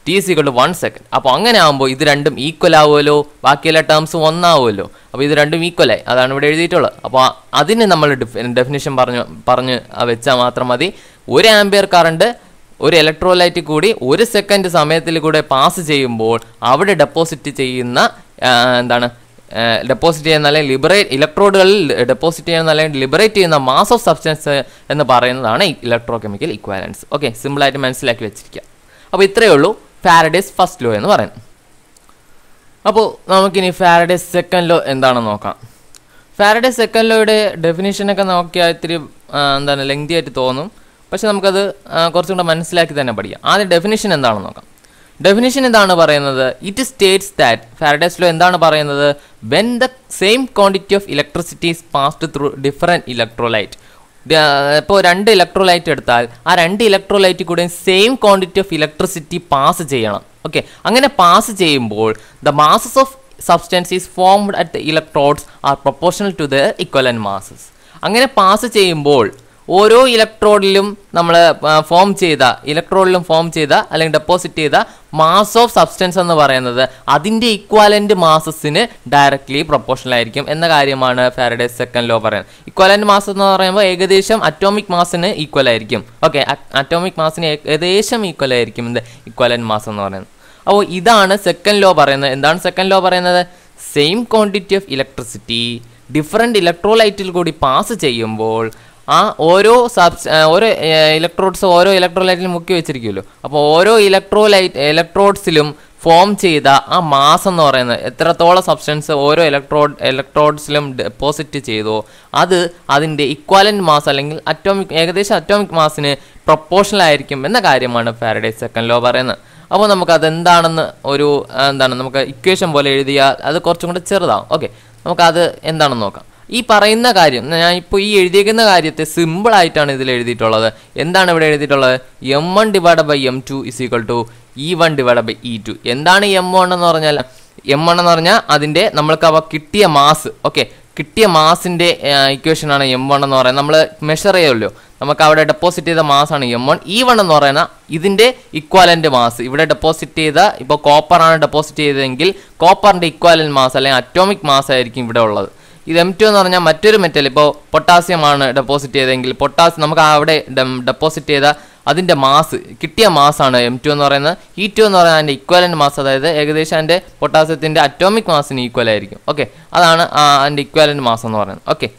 T is equal to one second അപ്പോൾ അങ്ങനെ ആകുമ്പോൾ ഇത് രണ്ടും ഈക്വൽ ആവുമല്ലോ ബാക്കിയെല്ലാ ടേംസും ഒന്നാവുമല്ലോ അപ്പോൾ ഇത് രണ്ടും ഈക്വൽ ആയി അതാണ് ഇവിടെ എഴുതിയിട്ടുള്ളത് അപ്പോൾ അതിന് നമ്മൾ ഡെഫിനിഷൻ പറഞ്ഞു പറഞ്ഞ് വെച്ചാൽ മാത്രം മതി ഒരു ആംബിയർ കറണ്ട് ഒരു ഇലക്ട്രോലൈറ്റ് കൂടി ഒരു സെക്കൻഡ് സമയത്തിൽ കൂടെ പാസ് ചെയ്യുമ്പോൾ അവിടെ ഡെപ്പോസിറ്റ് ചെയ്യുന്ന ആ, എന്താണ് ഡെപ്പോസിറ്റ് ചെയ്യുന്ന അല്ലെങ്കിൽ ലിബറേറ്റ് ഇലക്ട്രോഡുകളിൽ ഡെപ്പോസിറ്റ് ചെയ്യുന്ന അല്ലെങ്കിൽ ലിബറേറ്റ് ചെയ്യുന്ന മാസ് ഓഫ് സബ്സ്റ്റൻസ് എന്ന് പറയുന്നതാണ് ഇലക്ട്രോ കെമിക്കൽ ഇക്വാലൻസ് ഓക്കെ സിമ്പിളായിട്ട് മനസ്സിലാക്കി വെച്ചിരിക്കുക അപ്പോൾ ഇത്രയേ ഉള്ളൂ ഫാരഡേസ് ഫസ്റ്റ് ലോ എന്ന് പറയുന്നത് അപ്പോൾ നമുക്കിനി ഫാരഡേസ് സെക്കൻഡ് ലോ എന്താണെന്ന് നോക്കാം ഫാരഡേസ് സെക്കൻഡ് ലോയുടെ ഡെഫിനേഷനൊക്കെ നോക്കിയാൽ ഇത്തിരി ആ, എന്താണ് ലെങ്തി ആയിട്ട് തോന്നും പക്ഷെ നമുക്കത് ആ, കുറച്ചും കൂടെ മനസ്സിലാക്കി തന്നെ പഠിക്കാം ആദ്യം ഡെഫിനേഷൻ എന്താണെന്ന് നോക്കാം ഡെഫിനേഷൻ എന്താണ് പറയുന്നത് it states that Faraday's law എന്താണ് പറയുന്നത് when the same quantity of electricity is passed through different electrolyte ഇപ്പോൾ രണ്ട് ഇലക്ട്രോലൈറ്റ് എടുത്താൽ ആ രണ്ട് ഇലക്ട്രോലൈറ്റ് കൂടെ same quantity of electricity pass ചെയ്യണം ഓക്കെ അങ്ങനെ പാസ് ചെയ്യുമ്പോൾ the masses of substance is formed at the electrodes are proportional to the equivalent masses അങ്ങനെ പാസ് ചെയ്യുമ്പോൾ ഓരോ ഇലക്ട്രോഡിലും നമ്മൾ ഫോം ചെയ്ത ഇലക്ട്രോഡിലും ഫോം ചെയ്ത അല്ലെങ്കിൽ ഡെപ്പോസിറ്റ് ചെയ്ത മാസ് ഓഫ് സബ്സ്റ്റൻസ് എന്ന് പറയുന്നത് അതിൻ്റെ ഇക്വാലൻ്റ് മാസസിന് ഡയറക്റ്റ്ലി പ്രൊപ്പോർഷണൽ ആയിരിക്കും എന്ന കാര്യമാണ് ഫാരഡേസ് സെക്കൻഡ് ലോ പറയുന്നത് ഇക്വാലൻ്റ് മാസ് എന്ന് പറയുമ്പോൾ ഏകദേശം അറ്റോമിക് മാസിന് ഈക്വൽ ആയിരിക്കും ഓക്കെ അറ്റോമിക് മാസിന് ഏകദേശം ഈക്വൽ ആയിരിക്കും ഇത് ഇക്വാലൻ്റ് മാസ് എന്ന് പറയുന്നത് അപ്പോൾ ഇതാണ് സെക്കൻഡ് ലോ പറയുന്നത് എന്താണ് സെക്കൻഡ് ലോ പറയുന്നത് same quantity of electricity different ഇലക്ട്രോലൈറ്റിൽ കൂടി പാസ് ചെയ്യുമ്പോൾ ആ ഓരോ സബ്സ് ഓരോ ഇലക്ട്രോഡ്സ് ഓരോ ഇലക്ട്രോലൈറ്റിലും മുക്കി വെച്ചിരിക്കുമല്ലോ അപ്പോൾ ഓരോ ഇലക്ട്രോലൈറ്റ് ഇലക്ട്രോഡ്സിലും ഫോം ചെയ്ത ആ മാസ് എന്ന് പറയുന്നത് എത്രത്തോളം സബ്സ്റ്റൻസ് ഓരോ ഇലക്ട്രോഡ് ഇലക്ട്രോഡ്സിലും ഡെപ്പോസിറ്റ് ചെയ്തോ അത് അതിൻ്റെ ഇക്വാലൻ്റ് മാസ് അല്ലെങ്കിൽ അറ്റോമിക് ഏകദേശം അറ്റോമിക് മാസിന് പ്രൊപ്പോർഷണൽ ആയിരിക്കും എന്ന കാര്യമാണ് ഫാരഡേസ് സെക്കൻഡ് ലോ പറയുന്നത് അപ്പോൾ നമുക്ക് അതെന്താണെന്ന് ഒരു ആ, എന്താണ് നമുക്ക് ഇക്വേഷൻ പോലെ എഴുതിയാൽ അത് കുറച്ചും കൂടെ ചെറുതാവും ഓക്കെ നമുക്കത് എന്താണെന്ന് നോക്കാം ഈ പറയുന്ന കാര്യം ഞാൻ ഇപ്പോൾ ഈ എഴുതിയേക്കുന്ന കാര്യത്തെ സിമ്പിൾ ആയിട്ടാണ് ഇതിൽ എഴുതിയിട്ടുള്ളത് എന്താണ് ഇവിടെ എഴുതിയിട്ടുള്ളത് M one divide by M two is equal to E one divide by E two എന്താണ് എം വൺ എന്ന് പറഞ്ഞാൽ എം വൺ എന്ന് പറഞ്ഞാൽ അതിൻ്റെ നമ്മൾക്ക് അവ കിട്ടിയ മാസ് ഓക്കെ കിട്ടിയ മാസിൻ്റെ ഇക്വേഷൻ ആണ് എം വൺ എന്ന് പറയുന്നത് നമ്മൾ മെഷർ ചെയ്യുമല്ലോ നമുക്ക് അവിടെ ഡെപ്പോസിറ്റ് ചെയ്ത മാസാണ് എം വൺ ഇ വൺ എന്ന് പറയുന്ന ഇതിൻ്റെ ഇക്വാലൻ്റ് മാസ് ഇവിടെ ഡെപ്പോസിറ്റ് ചെയ്ത ഇപ്പോൾ കോപ്പറാണ് ഡെപ്പോസിറ്റ് ചെയ്തതെങ്കിൽ കോപ്പറിൻ്റെ ഇക്വാലൻ്റ് മാസ് അല്ലെങ്കിൽ അറ്റോമിക് മാസ് ആയിരിക്കും ഇവിടെ ഉള്ളത് ഇത് എം ടു എന്ന് പറഞ്ഞാൽ മറ്റൊരു മെറ്റൽ ഇപ്പോൾ പൊട്ടാസ്യം ആണ് ഡെപ്പോസിറ്റ് ചെയ്തതെങ്കിൽ പൊട്ടാസ്യം നമുക്ക് അവിടെ ഡെപ്പോസിറ്റ് ചെയ്ത അതിൻ്റെ മാസ് കിട്ടിയ മാസാണ് എം ടു എന്ന് പറയുന്നത് ഇ ടു എന്ന് പറയുന്നത് അതിൻ്റെ ഇക്വലൻ്റ് മാസ് അതായത് ഏകദേശം അതിൻ്റെ പൊട്ടാസ്യത്തിൻ്റെ അറ്റോമിക് മാസിന് ഈക്വൽ ആയിരിക്കും ഓക്കെ അതാണ് ആ അതിൻ്റെ ഇക്വലൻ്റ് മാസ് എന്ന് പറയുന്നത് ഓക്കെ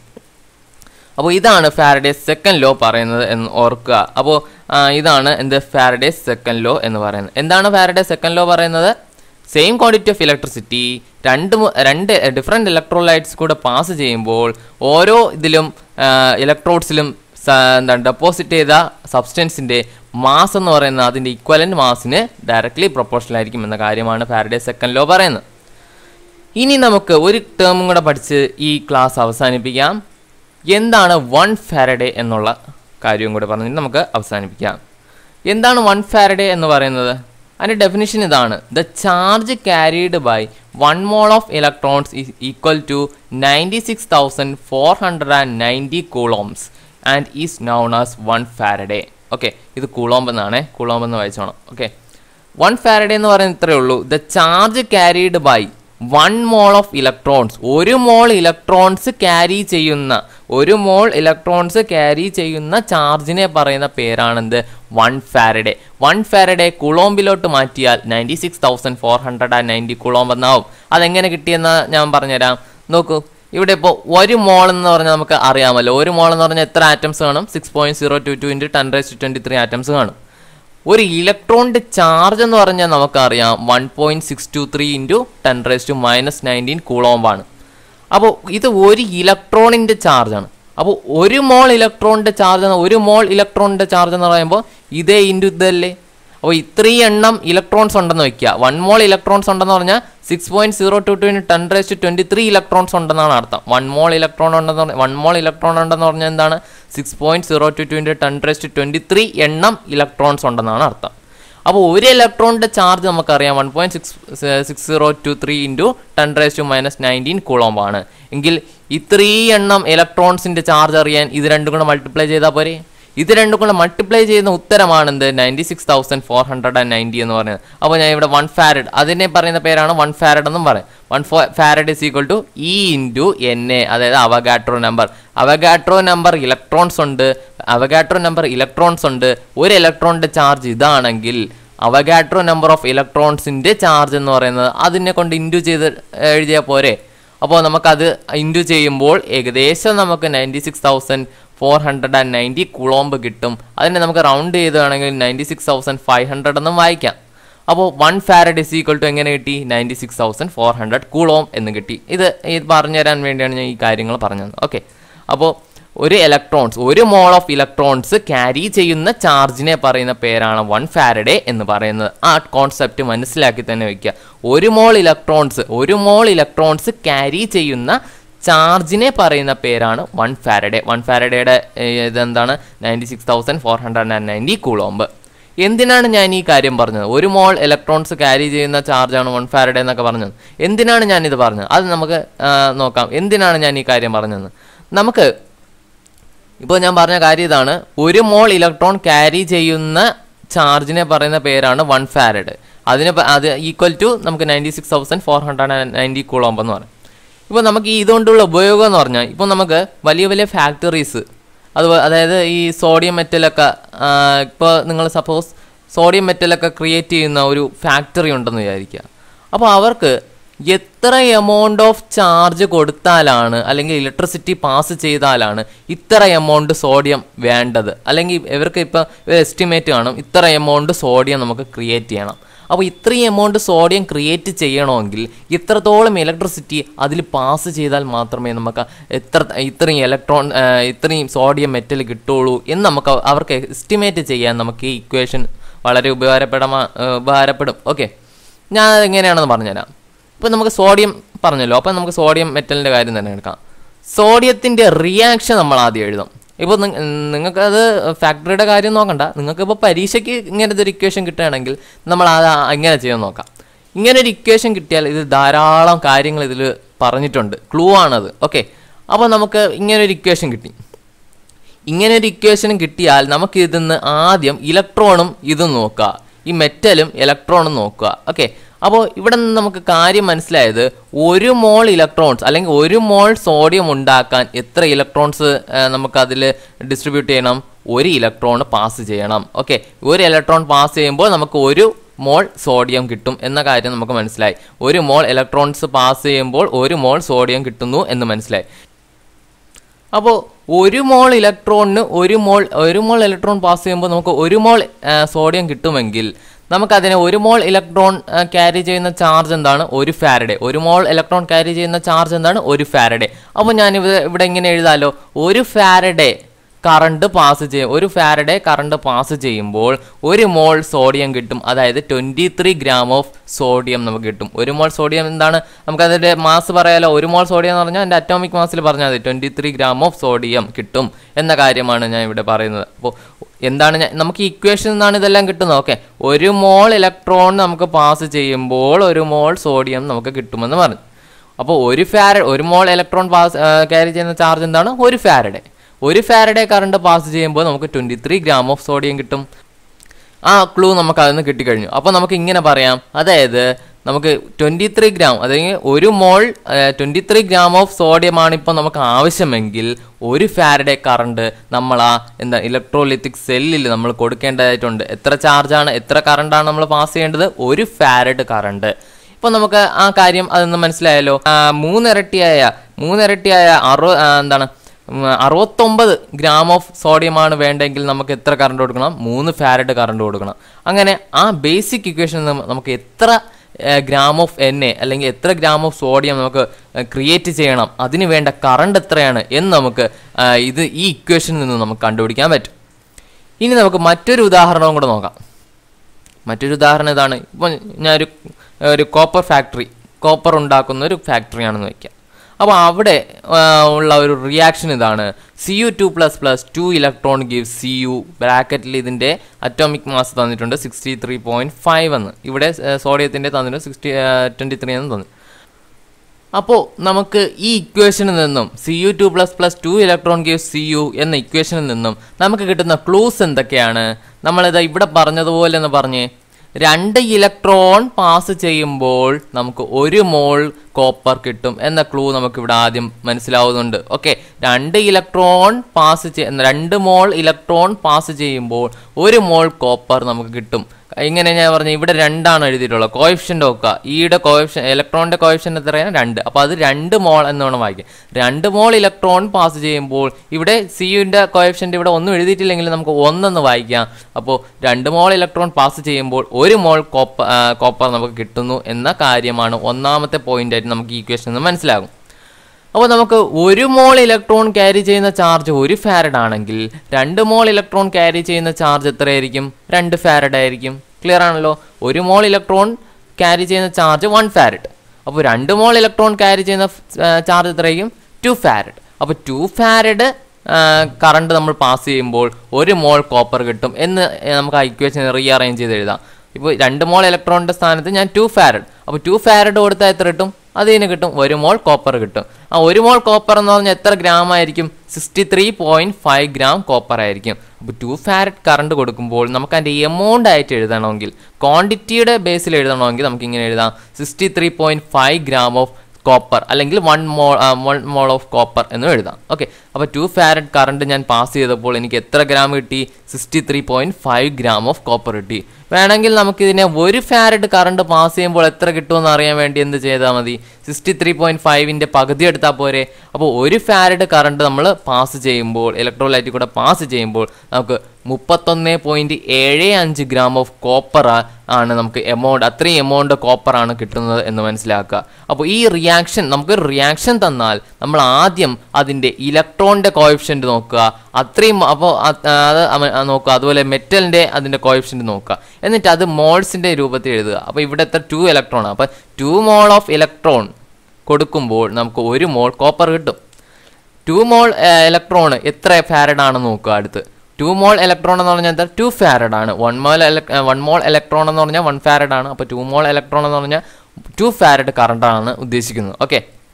അപ്പോൾ ഇതാണ് ഫാരഡേസ് സെക്കൻഡ് ലോ പറയുന്നത് എന്ന് ഓർക്കുക അപ്പോൾ ഇതാണ് എന്ത് ഫാരഡേസ് സെക്കൻഡ് ലോ എന്ന് പറയുന്നത് എന്താണ് ഫാരഡേസ് സെക്കൻഡ് ലോ പറയുന്നത് സെയിം ക്വാണ്ടിറ്റി ഓഫ് ഇലക്ട്രിസിറ്റി രണ്ട് മു- രണ്ട് ഡിഫറെൻറ്റ് ഇലക്ട്രോലൈറ്റ്സ് കൂടെ പാസ് ചെയ്യുമ്പോൾ ഓരോ ഇതിലും ഇലക്ട്രോഡ്സിലും എന്താണ് ഡെപ്പോസിറ്റ് ചെയ്ത സബ്സ്റ്റൻസിൻ്റെ മാസ് എന്ന് പറയുന്നത് അതിൻ്റെ ഇക്വലൻ്റ് മാസിന് ഡയറക്റ്റ്ലി പ്രൊപ്പോർഷണൽ ആയിരിക്കും എന്ന കാര്യമാണ് ഫാരഡേസ് സെക്കൻഡ് ലോ പറയുന്നത് ഇനി നമുക്ക് ഒരു ടേമും കൂടെ പഠിച്ച് ഈ ക്ലാസ് അവസാനിപ്പിക്കാം എന്താണ് വൺ ഫാരഡേ എന്നുള്ള കാര്യവും കൂടെ പറഞ്ഞിട്ട് നമുക്ക് അവസാനിപ്പിക്കാം എന്താണ് വൺ ഫാരഡേ എന്ന് പറയുന്നത് അതിൻ്റെ ഡെഫിനിഷൻ ഇതാണ് the charge carried by one mole of electrons is equal to ninety six thousand four hundred and ninety coulombs and is known as one Faraday okay ഇത് കൂളോംബ് എന്നാണ് കൂളോംബ് എന്ന് വായിച്ചോണം okay one Faraday എന്ന് പറയുന്നത് ഇത്രയേ ഉള്ളൂ the charge carried by one mole of electrons ഒരു mole electrons carry ചെയ്യുന്ന ഒരു മോൾ ഇലക്ട്രോൺസ് ക്യാരി ചെയ്യുന്ന ചാർജിനെ പറയുന്ന പേരാണെന്ത് വൺ ഫാരഡേ വൺ ഫാരഡേ കുളോമ്പിലോട്ട് മാറ്റിയാൽ ninety six thousand four hundred and ninety coulomb എന്നാവും അതെങ്ങനെ കിട്ടിയെന്ന് ഞാൻ പറഞ്ഞുതരാം നോക്കൂ ഇവിടെ ഇപ്പോൾ ഒരു മോൾ എന്ന് പറഞ്ഞാൽ നമുക്ക് അറിയാമല്ലോ ഒരു മോൾ എന്ന് പറഞ്ഞാൽ എത്ര ആറ്റംസ് കാണും six point zero two two into ten raise twenty three atoms കാണും ഒരു ഇലക്ട്രോണിന്റെ ചാർജ് എന്ന് പറഞ്ഞാൽ നമുക്കറിയാം one point six two three into ten raise to minus nineteen കൂളോംബാണ് അപ്പോൾ ഇത് ഒരു ഇലക്ട്രോണിന്റെ ചാർജാണ് അപ്പോൾ ഒരു മോൾ ഇലക്ട്രോണിന്റെ ചാർജ് എന്ന ഒരു മോൾ ഇലക്ട്രോണിന്റെ ചാർജ് എന്ന് പറയുമ്പോൾ ഇതേ ഇൻറ്റു ഇതല്ലേ അപ്പോൾ ഇത്രയും എണ്ണം ഇലക്ട്രോൺസ് ഉണ്ടെന്ന് വെക്കുക വൺ മോൾ ഇലക്ട്രോൺസ് ഉണ്ടെന്ന് പറഞ്ഞാൽ six point zero two two ten raise to twenty three electrons ഉണ്ടെന്നാണ് അർത്ഥം വൺ മോൾ ഇലക്ട്രോൺ ഉണ്ടെന്ന് പറഞ്ഞാൽ വൺ മോൾ ഇലക്ട്രോൺ ഉണ്ടെന്ന് പറഞ്ഞാൽ എന്താണ് six point zero two two ten raise to twenty three എണ്ണം ഇലക്ട്രോൺസ് ഉണ്ടെന്നാണ് അർത്ഥം അപ്പോൾ ഒരു ഇലക്ട്രോണിൻ്റെ ചാർജ് നമുക്കറിയാം one point six six zero two three into ten raise to minus nineteen കുളോമ്പാണ് എങ്കിൽ ഇത്രയും എണ്ണം ഇലക്ട്രോൺസിൻ്റെ ചാർജ് അറിയാൻ ഇത് രണ്ടും കൂടെ മൾട്ടിപ്ലൈ ചെയ്താൽ പോരെ ഇത് രണ്ടും കൂടെ മൾട്ടിപ്ലൈ ചെയ്യുന്ന ഉത്തരമാണ് എന്ത് ninety six thousand four hundred and ninety എന്ന് പറയുന്നത് അപ്പോൾ ഞാൻ ഇവിടെ വൺ ഫാരഡ് അതിനെ പറയുന്ന പേരാണ് വൺ ഫാരഡ് എന്നും പറയും വൺ ഫോ farad is equal to E into N A അതായത് Avogadro number Avogadro number electrons ഉണ്ട് അവഗാട്രോ നമ്പർ ഇലക്ട്രോൺസ് ഉണ്ട് ഒരു ഇലക്ട്രോണിൻ്റെ ചാർജ് ഇതാണെങ്കിൽ അവഗാട്രോ നമ്പർ ഓഫ് ഇലക്ട്രോൺസിൻ്റെ ചാർജ് എന്ന് പറയുന്നത് അതിനെ കൊണ്ട് ഇൻറ്റു ചെയ്ത് എഴുതിയാൽ പോരെ അപ്പോൾ നമുക്കത് ഇൻറ്റു ചെയ്യുമ്പോൾ ഏകദേശം നമുക്ക് ninety six thousand four hundred and ninety coulomb കിട്ടും അതിനെ നമുക്ക് റൗണ്ട് ചെയ്തുവാണെങ്കിൽ ninety six thousand five hundred എന്നും വായിക്കാം അപ്പോൾ one farad is equal to എങ്ങനെ കിട്ടി ninety six thousand four hundred coulomb എന്ന് കിട്ടി ഇത് ഇത് പറഞ്ഞു തരാൻ വേണ്ടിയാണ് ഞാൻ ഈ കാര്യങ്ങൾ പറഞ്ഞത് ഓക്കെ അപ്പോൾ ഒരു ഇലക്ട്രോൺസ് ഒരു മോൾ ഓഫ് ഇലക്ട്രോൺസ് ക്യാരി ചെയ്യുന്ന ചാർജിനെ പറയുന്ന പേരാണ് വൺ ഫാരഡേ എന്ന് പറയുന്നത് ആ കോൺസെപ്റ്റ് മനസ്സിലാക്കി തന്നെ വെക്കുക ഒരു മോൾ ഇലക്ട്രോൺസ് ഒരു മോൾ ഇലക്ട്രോൺസ് ക്യാരി ചെയ്യുന്ന ചാർജിനെ പറയുന്ന പേരാണ് വൺ ഫാരഡേ വൺ ഫാരഡേയുടെ ഇതെന്താണ് ninety six thousand four hundred and ninety coulomb എന്തിനാണ് ഞാൻ ഈ കാര്യം പറഞ്ഞത് ഒരു മോൾ ഇലക്ട്രോൺസ് ക്യാരി ചെയ്യുന്ന ചാർജാണ് വൺ ഫാരഡേ എന്നൊക്കെ പറഞ്ഞത് എന്തിനാണ് ഞാൻ ഇത് പറഞ്ഞത് അത് നമുക്ക് ആ, നോക്കാം എന്തിനാണ് ഞാൻ ഈ കാര്യം പറഞ്ഞത് നമുക്ക് ഇപ്പോൾ ഞാൻ പറഞ്ഞ കാര്യം ഇതാണ് ഒരു മോൾ ഇലക്ട്രോൺ ക്യാരി ചെയ്യുന്ന ചാർജിനെ പറയുന്ന പേരാണ് വൺ ഫാരഡ് അതിന് പ- അത് ഈക്വൽ ടു നമുക്ക് ninety six thousand four hundred and ninety coulomb എന്ന് പറയും ഇപ്പോൾ നമുക്ക് ഈ ഇതുകൊണ്ടുള്ള ഉപയോഗം എന്ന് പറഞ്ഞാൽ ഇപ്പോൾ നമുക്ക് വലിയ വലിയ ഫാക്ടറീസ് അത് അതായത് ഈ സോഡിയം മെറ്റലൊക്കെ ഇപ്പോൾ നിങ്ങൾ സപ്പോസ് സോഡിയം മെറ്റലൊക്കെ ക്രിയേറ്റ് ചെയ്യുന്ന ഒരു ഫാക്ടറി ഉണ്ടെന്ന് വിചാരിക്കുക അപ്പോൾ അവർക്ക് എത്ര എമൗണ്ട് ഓഫ് ചാർജ് കൊടുത്താലാണ് അല്ലെങ്കിൽ ഇലക്ട്രിസിറ്റി പാസ് ചെയ്താലാണ് ഇത്ര എമൗണ്ട് സോഡിയം വേണ്ടത് അല്ലെങ്കിൽ ഇവർക്ക് ഇപ്പോൾ എസ്റ്റിമേറ്റ് കാണും ഇത്ര എമൗണ്ട് സോഡിയം നമുക്ക് ക്രിയേറ്റ് ചെയ്യണം അപ്പോൾ ഇത്രയും എമൗണ്ട് സോഡിയം ക്രിയേറ്റ് ചെയ്യണമെങ്കിൽ ഇത്രത്തോളം ഇലക്ട്രിസിറ്റി അതിൽ പാസ് ചെയ്താൽ മാത്രമേ നമുക്ക് എത്ര ഇത്രയും ഇലക്ട്രോൺ ഇത്രയും സോഡിയം മെറ്റൽ കിട്ടുള്ളൂ എന്ന് നമുക്ക് അവർക്ക് എസ്റ്റിമേറ്റ് ചെയ്യാൻ നമുക്ക് ഈ ഇക്വേഷൻ വളരെ ഉപകാരപ്പെടമാ ഉപകാരപ്പെടും ഓക്കെ ഞാൻ അത് എങ്ങനെയാണെന്ന് പറഞ്ഞുതരാം ഇപ്പോൾ നമുക്ക് സോഡിയം പറഞ്ഞല്ലോ അപ്പോൾ നമുക്ക് സോഡിയം മെറ്റലിൻ്റെ കാര്യം തന്നെ എടുക്കാം സോഡിയത്തിൻ്റെ റിയാക്ഷൻ നമ്മൾ ആദ്യം എഴുതും ഇപ്പോൾ നിങ്ങൾക്കത് ഫാക്ടറിയുടെ കാര്യം നോക്കണ്ട നിങ്ങൾക്ക് ഇപ്പോൾ പരീക്ഷയ്ക്ക് ഇങ്ങനത്തെ ഒരു ഇക്വേഷൻ കിട്ടുകയാണെങ്കിൽ നമ്മൾ അത് ഇങ്ങനെ ചെയ്യാൻ നോക്കാം ഇങ്ങനെ ഒരു ഇക്വേഷൻ കിട്ടിയാൽ ഇത് ധാരാളം കാര്യങ്ങൾ ഇതിൽ പറഞ്ഞിട്ടുണ്ട് ക്ലൂ ആണത് ഓക്കെ അപ്പോൾ നമുക്ക് ഇങ്ങനെ ഒരു ഇക്വേഷൻ കിട്ടി ഇങ്ങനെ ഒരു ഇക്വേഷൻ കിട്ടിയാൽ നമുക്ക് ഇതിന്ന് ആദ്യം ഇലക്ട്രോണും ഇതും നോക്കുക ഈ മെറ്റലും ഇലക്ട്രോണും നോക്കുക ഓക്കെ അപ്പോൾ ഇവിടെ നിന്ന് നമുക്ക് കാര്യം മനസ്സിലായത് ഒരു മോൾ ഇലക്ട്രോൺസ് അല്ലെങ്കിൽ ഒരു മോൾ സോഡിയം ഉണ്ടാക്കാൻ എത്ര ഇലക്ട്രോൺസ് നമുക്കതിൽ ഡിസ്ട്രിബ്യൂട്ട് ചെയ്യണം ഒരു ഇലക്ട്രോൺ പാസ് ചെയ്യണം ഓക്കെ ഒരു ഇലക്ട്രോൺ പാസ് ചെയ്യുമ്പോൾ നമുക്ക് ഒരു മോൾ സോഡിയം കിട്ടും എന്ന കാര്യം നമുക്ക് മനസ്സിലായി ഒരു മോൾ ഇലക്ട്രോൺസ് പാസ് ചെയ്യുമ്പോൾ ഒരു മോൾ സോഡിയം കിട്ടുന്നു എന്ന് മനസ്സിലായി അപ്പോൾ ഒരു മോൾ ഇലക്ട്രോണിന് ഒരു മോൾ ഒരു മോൾ ഇലക്ട്രോൺ പാസ് ചെയ്യുമ്പോൾ നമുക്ക് ഒരു മോൾ സോഡിയം കിട്ടുമെങ്കിൽ നമുക്കതിനെ ഒരു മോൾ ഇലക്ട്രോൺ ക്യാരി ചെയ്യുന്ന ചാർജ് എന്താണ് ഒരു ഫാരഡേ ഒരു മോൾ ഇലക്ട്രോൺ ക്യാരി ചെയ്യുന്ന ചാർജ് എന്താണ് ഒരു ഫാരഡേ അപ്പോൾ ഞാൻ ഇവിടെ ഇവിടെ ഇങ്ങനെ എഴുതാലോ ഒരു ഫാരഡേ കറണ്ട് പാസ് ചെയ്യും ഒരു ഫാരഡേ കറണ്ട് പാസ് ചെയ്യുമ്പോൾ ഒരു മോൾ സോഡിയം കിട്ടും അതായത് twenty three gram of sodium നമുക്ക് കിട്ടും ഒരു മോൾ സോഡിയം എന്താണ് നമുക്കതിൻ്റെ മാസ് പറയാലോ ഒരു മോൾ സോഡിയം എന്ന് പറഞ്ഞാൽ എൻ്റെ അറ്റോമിക് മാസിൽ പറഞ്ഞാൽ മതി twenty three gram of sodium കിട്ടും എന്ന കാര്യമാണ് ഞാൻ ഇവിടെ പറയുന്നത് അപ്പോൾ എന്താണ് ഞാൻ നമുക്ക് ഇക്വേഷൻ നിന്നാണ് ഇതെല്ലാം കിട്ടുന്നത് ഓക്കെ ഒരു മോൾ ഇലക്ട്രോൺ നമുക്ക് പാസ് ചെയ്യുമ്പോൾ ഒരു മോൾ സോഡിയം നമുക്ക് കിട്ടുമെന്ന് പറഞ്ഞു അപ്പോൾ ഒരു ഫാരഡ് ഒരു മോൾ ഇലക്ട്രോൺ പാസ് ക്യാരി ചെയ്യുന്ന ചാർജ് എന്താണ് ഒരു ഫാരഡേ ഒരു ഫാരഡേ കറണ്ട് പാസ് ചെയ്യുമ്പോൾ നമുക്ക് twenty three gram of sodium കിട്ടും ആ ക്ലൂ നമുക്ക് അതിൽ നിന്ന് കിട്ടിക്കഴിഞ്ഞു അപ്പോൾ നമുക്ക് ഇങ്ങനെ പറയാം അതായത് നമുക്ക് ട്വൻറ്റി ത്രീ ഗ്രാം അതായത് ഒരു mole twenty three gram of സോഡിയമാണ് ഇപ്പോൾ നമുക്ക് ആവശ്യമെങ്കിൽ ഒരു ഫാരഡേ കറണ്ട് നമ്മൾ ആ എന്താ ഇലക്ട്രോലിത്തിക് സെല്ലിൽ നമ്മൾ കൊടുക്കേണ്ടതായിട്ടുണ്ട് എത്ര ചാർജാണ് എത്ര കറണ്ടാണ് നമ്മൾ പാസ് ചെയ്യേണ്ടത് ഒരു ഫാരഡ് കറണ്ട് ഇപ്പോൾ നമുക്ക് ആ കാര്യം അതൊന്ന് മനസ്സിലായല്ലോ ആ, മൂന്നിരട്ടിയായ മൂന്നിരട്ടിയായ അറു ആ, എന്താണ് ഉം, അറുപത്തൊമ്പത് ഗ്രാം ഓഫ് സോഡിയമാണ് വേണ്ടെങ്കിൽ നമുക്ക് എത്ര കറണ്ട് കൊടുക്കണം മൂന്ന് ഫാരഡ് കറണ്ട് കൊടുക്കണം അങ്ങനെ ആ ബേസിക് ഇക്വേഷൻ നമുക്ക് എത്ര ഗ്രാം ഓഫ് എണ്ണ അല്ലെങ്കിൽ എത്ര ഗ്രാം ഓഫ് സോഡിയം നമുക്ക് ക്രിയേറ്റ് ചെയ്യണം അതിന് വേണ്ട കറണ്ട് എത്രയാണ് എന്ന് നമുക്ക് ആ, ഇത് ഈ ഇക്വേഷനിൽ നിന്ന് നമുക്ക് കണ്ടുപിടിക്കാൻ പറ്റും ഇനി നമുക്ക് മറ്റൊരു ഉദാഹരണവും കൂടെ നോക്കാം മറ്റൊരു ഉദാഹരണം ഇതാണ് ഇപ്പോൾ ഞാനൊരു ഒരു കോപ്പർ ഫാക്ടറി കോപ്പർ ഉണ്ടാക്കുന്ന ഒരു ഫാക്ടറിയാണെന്ന് വയ്ക്കാം അപ്പോൾ അവിടെ ആ, ഉള്ള ഒരു റിയാക്ഷൻ ഇതാണ് C U two plus plus two electron give C U ബ്രാക്കറ്റിൽ ഇതിൻ്റെ അറ്റോമിക് മാസ് തന്നിട്ടുണ്ട് സിക്സ്റ്റി ത്രീ പോയിൻറ്റ് ഫൈവ് എന്ന് ഇവിടെ സോഡിയത്തിൻ്റെ തന്നിട്ടുണ്ട് സിക്സ്റ്റി ട്വൻറ്റി ത്രീ എന്ന് തന്നു അപ്പോൾ നമുക്ക് ഈ ഇക്വേഷനിൽ നിന്നും C U two plus plus two electron give C U എന്ന ഇക്വേഷനിൽ നിന്നും നമുക്ക് കിട്ടുന്ന ക്ലൂസ് എന്തൊക്കെയാണ് നമ്മളിത് ഇവിടെ പറഞ്ഞതുപോലെ എന്ന് പറഞ്ഞ് രണ്ട് ഇലക്ട്രോൺ പാസ് ചെയ്യുമ്പോൾ നമുക്ക് ഒരു മോൾ കോപ്പർ കിട്ടും എന്ന ക്ലൂ നമുക്ക് ഇവിടെ ആദ്യം മനസ്സിലാവുന്നുണ്ട് ഓക്കെ രണ്ട് ഇലക്ട്രോൺ പാസ് ചെയ്യ രണ്ട് മോൾ ഇലക്ട്രോൺ പാസ് ചെയ്യുമ്പോൾ ഒരു മോൾ കോപ്പർ നമുക്ക് കിട്ടും ഇങ്ങനെ ഞാൻ പറഞ്ഞു ഇവിടെ രണ്ടാണ് എഴുതിയിട്ടുള്ളത് കോയിഫിഷ്യൻ്റ് നോക്കുക ഈയുടെ കോയിഫിഷ്യൻ ഇലക്ട്രോണിൻ്റെ കോയിഫിഷ്യൻ്റ് എത്രയാണ് രണ്ട് അപ്പോൾ അത് രണ്ട് മോൾ എന്ന് വേണം വായിക്കാം രണ്ട് മോൾ ഇലക്ട്രോൺ പാസ് ചെയ്യുമ്പോൾ ഇവിടെ സി യുവിൻ്റെ കോയിഫിഷ്യൻ്റ് ഇവിടെ ഒന്നും എഴുതിയിട്ടില്ലെങ്കിൽ നമുക്ക് ഒന്നെന്ന് വായിക്കാം അപ്പോൾ രണ്ട് മോൾ ഇലക്ട്രോൺ പാസ് ചെയ്യുമ്പോൾ ഒരു മോൾ കോപ്പർ കോപ്പർ നമുക്ക് കിട്ടുന്നു എന്ന കാര്യമാണ് ഒന്നാമത്തെ പോയിന്റ് ആയിട്ട് നമുക്ക് ഈ ഇക്വേഷൻ നിന്ന് മനസ്സിലാകും അപ്പോൾ നമുക്ക് ഒരു മോൾ ഇലക്ട്രോൺ ക്യാരി ചെയ്യുന്ന ചാർജ് ഒരു ഫാരഡ് ആണെങ്കിൽ രണ്ട് മോൾ ഇലക്ട്രോൺ ക്യാരി ചെയ്യുന്ന ചാർജ് എത്രയായിരിക്കും രണ്ട് ഫാരഡ് ആയിരിക്കും ക്ലിയർ ആണല്ലോ ഒരു മോൾ ഇലക്ട്രോൺ ക്യാരി ചെയ്യുന്ന ചാർജ് വൺ ഫാരഡ് അപ്പോൾ രണ്ട് മോൾ ഇലക്ട്രോൺ ക്യാരി ചെയ്യുന്ന ചാർജ് എത്രയായിരിക്കും ടു ഫാരഡ് അപ്പോൾ ടു ഫാരഡ് കറണ്ട് നമ്മൾ പാസ് ചെയ്യുമ്പോൾ ഒരു മോൾ കോപ്പർ കിട്ടും എന്ന് നമുക്ക് ആ ഇക്വേഷൻ റീഅറേഞ്ച് ചെയ്ത് എഴുതാം ഇപ്പോൾ രണ്ട് മോൾ ഇലക്ട്രോണിൻ്റെ സ്ഥാനത്ത് ഞാൻ ടു ഫാരഡ് അപ്പോൾ ടു ഫാരഡ് കൊടുത്താൽ എത്ര കിട്ടും അതിന് കിട്ടും ഒരു മോൾ കോപ്പർ കിട്ടും ആ ഒരു മോൾ കോപ്പർ എന്ന് പറഞ്ഞാൽ എത്ര ഗ്രാം ആയിരിക്കും sixty three point five gram copper ആയിരിക്കും അപ്പോൾ ടു ഫാരറ്റ് കറണ്ട് കൊടുക്കുമ്പോൾ നമുക്ക് അതിൻ്റെ എമൗണ്ട് ആയിട്ട് എഴുതണമെങ്കിൽ ക്വാണ്ടിറ്റിയുടെ ബേസിൽ എഴുതണമെങ്കിൽ നമുക്ക് ഇങ്ങനെ എഴുതാം sixty three point five gram of copper അല്ലെങ്കിൽ one mole one mole of copper എന്നും എഴുതാം ഓക്കെ അപ്പോൾ ടു ഫാരറ്റ് കറണ്ട് ഞാൻ പാസ് ചെയ്തപ്പോൾ എനിക്ക് എത്ര ഗ്രാം കിട്ടി sixty three point five gram of copper കിട്ടി വേണമെങ്കിൽ നമുക്കിതിനെ ഒരു ഫാരറ്റ് കറണ്ട് പാസ് ചെയ്യുമ്പോൾ എത്ര കിട്ടുമെന്ന് അറിയാൻ വേണ്ടി എന്ത് ചെയ്താൽ മതി സിക്സ്റ്റി ത്രീ പോയിന്റ് ഫൈവിൻ്റെ പകുതി എടുത്താൽ പോരെ അപ്പോൾ ഒരു ഫാരറ്റ് കറണ്ട് നമ്മൾ പാസ് ചെയ്യുമ്പോൾ ഇലക്ട്രോലൈറ്റിൽ കൂടെ പാസ് ചെയ്യുമ്പോൾ നമുക്ക് മുപ്പത്തൊന്ന് പോയിന്റ് ഏഴ് അഞ്ച് ഗ്രാം ഓഫ് കോപ്പർ ആണ് നമുക്ക് എമൗണ്ട് അത്രയും എമൗണ്ട് കോപ്പർ ആണ് കിട്ടുന്നത് എന്ന് മനസ്സിലാക്കുക അപ്പോൾ ഈ റിയാക്ഷൻ നമുക്കൊരു റിയാക്ഷൻ തന്നാൽ നമ്മൾ ആദ്യം അതിൻ്റെ ഇലക്ട്രോണിൻ്റെ കോയിഫിഷ്യൻ്റ് നോക്കുക അത്രയും അപ്പോൾ അത് നോക്കുക അതുപോലെ മെറ്റലിൻ്റെ അതിൻ്റെ കോയിഫിഷ്യൻ്റ് നോക്കുക എന്നിട്ട് അത് മോൾസിൻ്റെ രൂപത്തിൽ എഴുതുക അപ്പോൾ ഇവിടെ എത്ര ടു ഇലക്ട്രോൺ അപ്പോൾ ടു മോൾ ഓഫ് ഇലക്ട്രോൺ കൊടുക്കുമ്പോൾ നമുക്ക് ഒരു മോൾ കോപ്പർ കിട്ടും ടു മോൾ ഇലക്ട്രോൺ എത്ര ഫാരഡ് ആണെന്ന് നോക്കുക അടുത്ത് ടു മോൾ ഇലക്ട്രോൺ എന്ന് പറഞ്ഞാൽ എന്താ ടു ഫാരഡ് ആണ് one mole one mole electron എന്ന് പറഞ്ഞാൽ വൺ ഫാരഡ് ആണ് അപ്പോൾ ടു മോൾ ഇലക്ട്രോൺ എന്ന് പറഞ്ഞാൽ ടു ഫാരഡ് കറണ്ട് ആണ് ഉദ്ദേശിക്കുന്നത് ഓക്കെ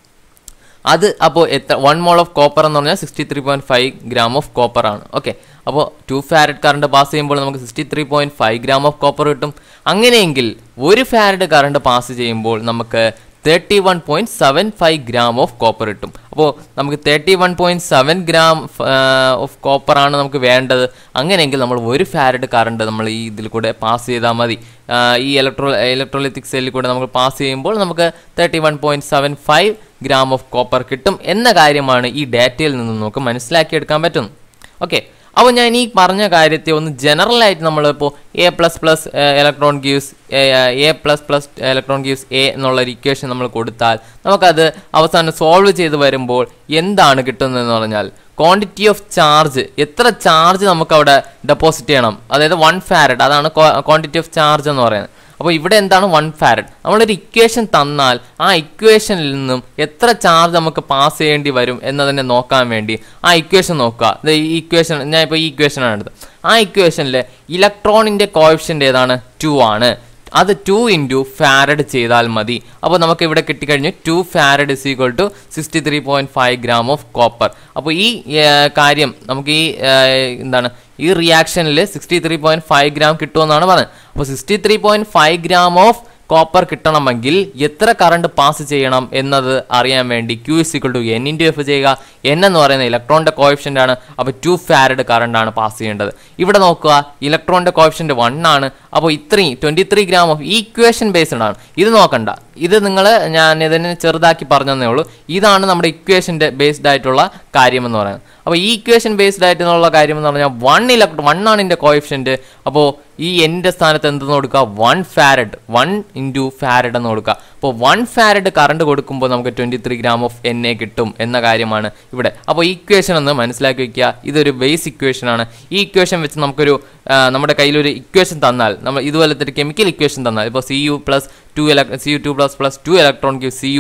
അത് അപ്പോൾ എത്ര വൺ മോൾ ഓഫ് കോപ്പർ എന്ന് പറഞ്ഞാൽ sixty three point five gram of copper ആണ് ഓക്കെ അപ്പോൾ ടു ഫാരഡ് കറണ്ട് പാസ് ചെയ്യുമ്പോൾ നമുക്ക് sixty three point five gram of copper കിട്ടും അങ്ങനെയെങ്കിൽ ഒരു ഫാരഡ് കറണ്ട് പാസ് ചെയ്യുമ്പോൾ നമുക്ക് thirty one point seven five gram of copper കിട്ടും അപ്പോൾ നമുക്ക് thirty one point seven gram of copper ആണ് നമുക്ക് വേണ്ടത് അങ്ങനെയെങ്കിൽ നമ്മൾ ഒരു ഫാരഡ് കറണ്ട് നമ്മൾ ഈ ഇതിൽ കൂടെ പാസ് ചെയ്താൽ മതി ഈ ഇലക്ട്രോ ഇലക്ട്രോലിറ്റിക് സെല്ലിൽ കൂടെ നമുക്ക് പാസ് ചെയ്യുമ്പോൾ നമുക്ക് thirty one point seven five gram of copper കിട്ടും എന്ന കാര്യമാണ് ഈ ഡാറ്റയിൽ നിന്ന് നമുക്ക് മനസ്സിലാക്കിയെടുക്കാൻ പറ്റുന്നത് ഓക്കെ അപ്പോൾ ഞാൻ ഈ പറഞ്ഞ കാര്യത്തെ ഒന്ന് ജനറൽ ആയിട്ട് നമ്മളിപ്പോൾ A plus plus electron gives A plus plus electron gives A എന്നുള്ള ഒരു ഇക്വേഷൻ നമ്മൾ കൊടുത്താൽ നമുക്കത് അവസാനം സോൾവ് ചെയ്ത് വരുമ്പോൾ എന്താണ് കിട്ടുന്നതെന്ന് പറഞ്ഞാൽ ക്വാണ്ടിറ്റി ഓഫ് ചാർജ് എത്ര ചാർജ് നമുക്ക് അവിടെ ഡെപ്പോസിറ്റ് ചെയ്യണം അതായത് വൺ ഫാരഡ് അതാണ് ക്വാണ്ടിറ്റി ഓഫ് ചാർജ് എന്ന് പറയുന്നത് അപ്പോൾ ഇവിടെ എന്താണ് വൺ ഫാരഡ് നമ്മളൊരു ഇക്വേഷൻ തന്നാൽ ആ ഇക്വേഷനിൽ നിന്നും എത്ര ചാർജ് നമുക്ക് പാസ് ചെയ്യേണ്ടി വരും എന്നതിനെ നോക്കാൻ വേണ്ടി ആ ഇക്വേഷൻ നോക്കുക ഈ ഇക്വേഷൻ ഞാൻ ഇപ്പോൾ ഈ ഇക്വേഷനാണ് എടുത്തത് ആ ഇക്വേഷനിൽ ഇലക്ട്രോണിൻ്റെ കോയിഫിഷ്യൻ്റ് ഏതാണ് ടു ആണ് അത് ടു ഇൻറ്റു ഫാരഡ് ചെയ്താൽ മതി അപ്പോൾ നമുക്ക് ഇവിടെ കിട്ടിക്കഴിഞ്ഞു two farad is equal to sixty three point five gram of copper അപ്പോൾ ഈ കാര്യം നമുക്ക് ഈ എന്താണ് ഈ റിയാക്ഷനിൽ sixty three point five gram കിട്ടുമെന്നാണ് പറഞ്ഞത് അപ്പോൾ sixty three point five gram of copper കിട്ടണമെങ്കിൽ എത്ര കറണ്ട് പാസ് ചെയ്യണം എന്നത് അറിയാൻ വേണ്ടി Q is equal to N into F ചെയ്യുക എൻ എന്ന് പറയുന്ന ഇലക്ട്രോണിൻ്റെ കോയിഫിഷ്യൻ്റ് ആണ് അപ്പോൾ ടു ഫാരഡ് കറണ്ട് ആണ് പാസ് ചെയ്യേണ്ടത് ഇവിടെ നോക്കുക ഇലക്ട്രോണിൻ്റെ കോയിഫിഷ്യൻ്റ് വൺ ആണ് അപ്പോൾ ഇത്രയും twenty three gram of equation based ആണ് ഇത് നോക്കണ്ട ഇത് നിങ്ങൾ ഞാൻ ഇതിനെ ചെറുതാക്കി പറഞ്ഞതേ ഉള്ളൂ ഇതാണ് നമ്മുടെ ഇക്വേഷൻ്റെ ബേസ്ഡ് ആയിട്ടുള്ള കാര്യമെന്ന് പറയുന്നത് അപ്പോൾ ഈ ഇക്വേഷൻ ബേസ്ഡ് ആയിട്ടുള്ള കാര്യം എന്ന് പറഞ്ഞാൽ വൺ ഇലക്ട്രോ വൺ ആണ് ഇതിൻ്റെ കോയിഫിഷ്യൻറ്റ് അപ്പോൾ ഈ എൻ്റെ സ്ഥാനത്ത് എന്തെന്ന് കൊടുക്കുക one farad one into farad എന്ന് കൊടുക്കുക അപ്പോൾ വൺ ഫാരഡ് കറണ്ട് കൊടുക്കുമ്പോൾ നമുക്ക് twenty three gram of N A കിട്ടും എന്ന കാര്യമാണ് ഇവിടെ അപ്പോൾ ഈ ഇക്വേഷൻ ഒന്ന് മനസ്സിലാക്കി വയ്ക്കുക ഇതൊരു ബേസ് ഇക്വേഷൻ ആണ് ഈ ഇക്വേഷൻ വെച്ച് നമുക്കൊരു നമ്മുടെ കയ്യിലൊരു ഇക്വേഷൻ തന്നാൽ നമ്മൾ ഇതുപോലത്തെ ഒരു കെമിക്കൽ ഇക്വേഷൻ തന്നാൽ ഇപ്പോൾ സി യു പ്ലസ് ടു ഇലക് C U two plus plus two electron give C U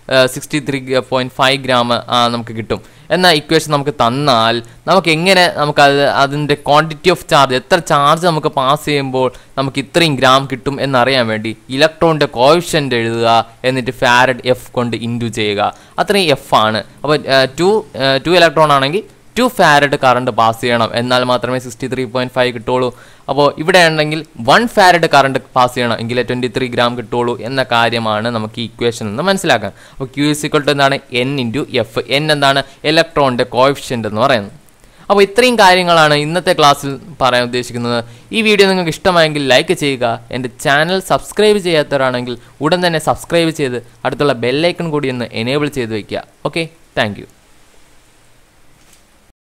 sixty three point five gram നമുക്ക് കിട്ടും എന്ന ഇക്വേഷൻ നമുക്ക് തന്നാൽ നമുക്ക് എങ്ങനെ നമുക്ക് അത് അതിൻ്റെ ക്വാണ്ടിറ്റി ഓഫ് ചാർജ് എത്ര ചാർജ് നമുക്ക് പാസ് ചെയ്യുമ്പോൾ നമുക്ക് ഇത്രയും ഗ്രാം കിട്ടും എന്നറിയാൻ വേണ്ടി ഇലക്ട്രോണിൻ്റെ കോയിഷ്യൻ്റ് എഴുതുക എന്നിട്ട് ഫാരഡ് എഫ് കൊണ്ട് ഇൻഡു ചെയ്യുക അത്രയും എഫ് ആണ് അപ്പോൾ ടു ടു ഇലക്ട്രോൺ ആണെങ്കിൽ ടു ഫാരഡ് കറണ്ട് പാസ് ചെയ്യണം എന്നാൽ മാത്രമേ സിക്സ്റ്റി ത്രീ പോയിൻറ്റ് ഫൈവ് കിട്ടുള്ളൂ അപ്പോൾ ഇവിടെ ഉണ്ടെങ്കിൽ വൺ ഫാരഡ് കറണ്ട് പാസ് ചെയ്യണം എങ്കിലേ ട്വൻറ്റി ത്രീ ഗ്രാം കിട്ടുള്ളൂ എന്ന കാര്യമാണ് നമുക്ക് ഈ ഇക്വേഷൻ നിന്ന് മനസ്സിലാക്കാൻ അപ്പോൾ ക്യൂ ഇസിക്വൾ ടു എന്താണ് എൻ ഇൻറ്റു എഫ് എൻ എന്താണ് ഇലക്ട്രോണിൻ്റെ കോഫിഷ്യൻ്റ് എന്ന് പറയുന്നത് അപ്പോൾ ഇത്രയും കാര്യങ്ങളാണ് ഇന്നത്തെ ക്ലാസ്സിൽ പറയാൻ ഉദ്ദേശിക്കുന്നത് ഈ വീഡിയോ നിങ്ങൾക്ക് ഇഷ്ടമായെങ്കിൽ ലൈക്ക് ചെയ്യുക എൻ്റെ ചാനൽ സബ്സ്ക്രൈബ് ചെയ്യാത്തവരാണെങ്കിൽ ഉടൻ തന്നെ സബ്സ്ക്രൈബ് ചെയ്ത് അടുത്തുള്ള ബെല്ലൈക്കൺ കൂടി ഒന്ന് എനേബിൾ ചെയ്ത് വയ്ക്കുക ഓക്കെ താങ്ക്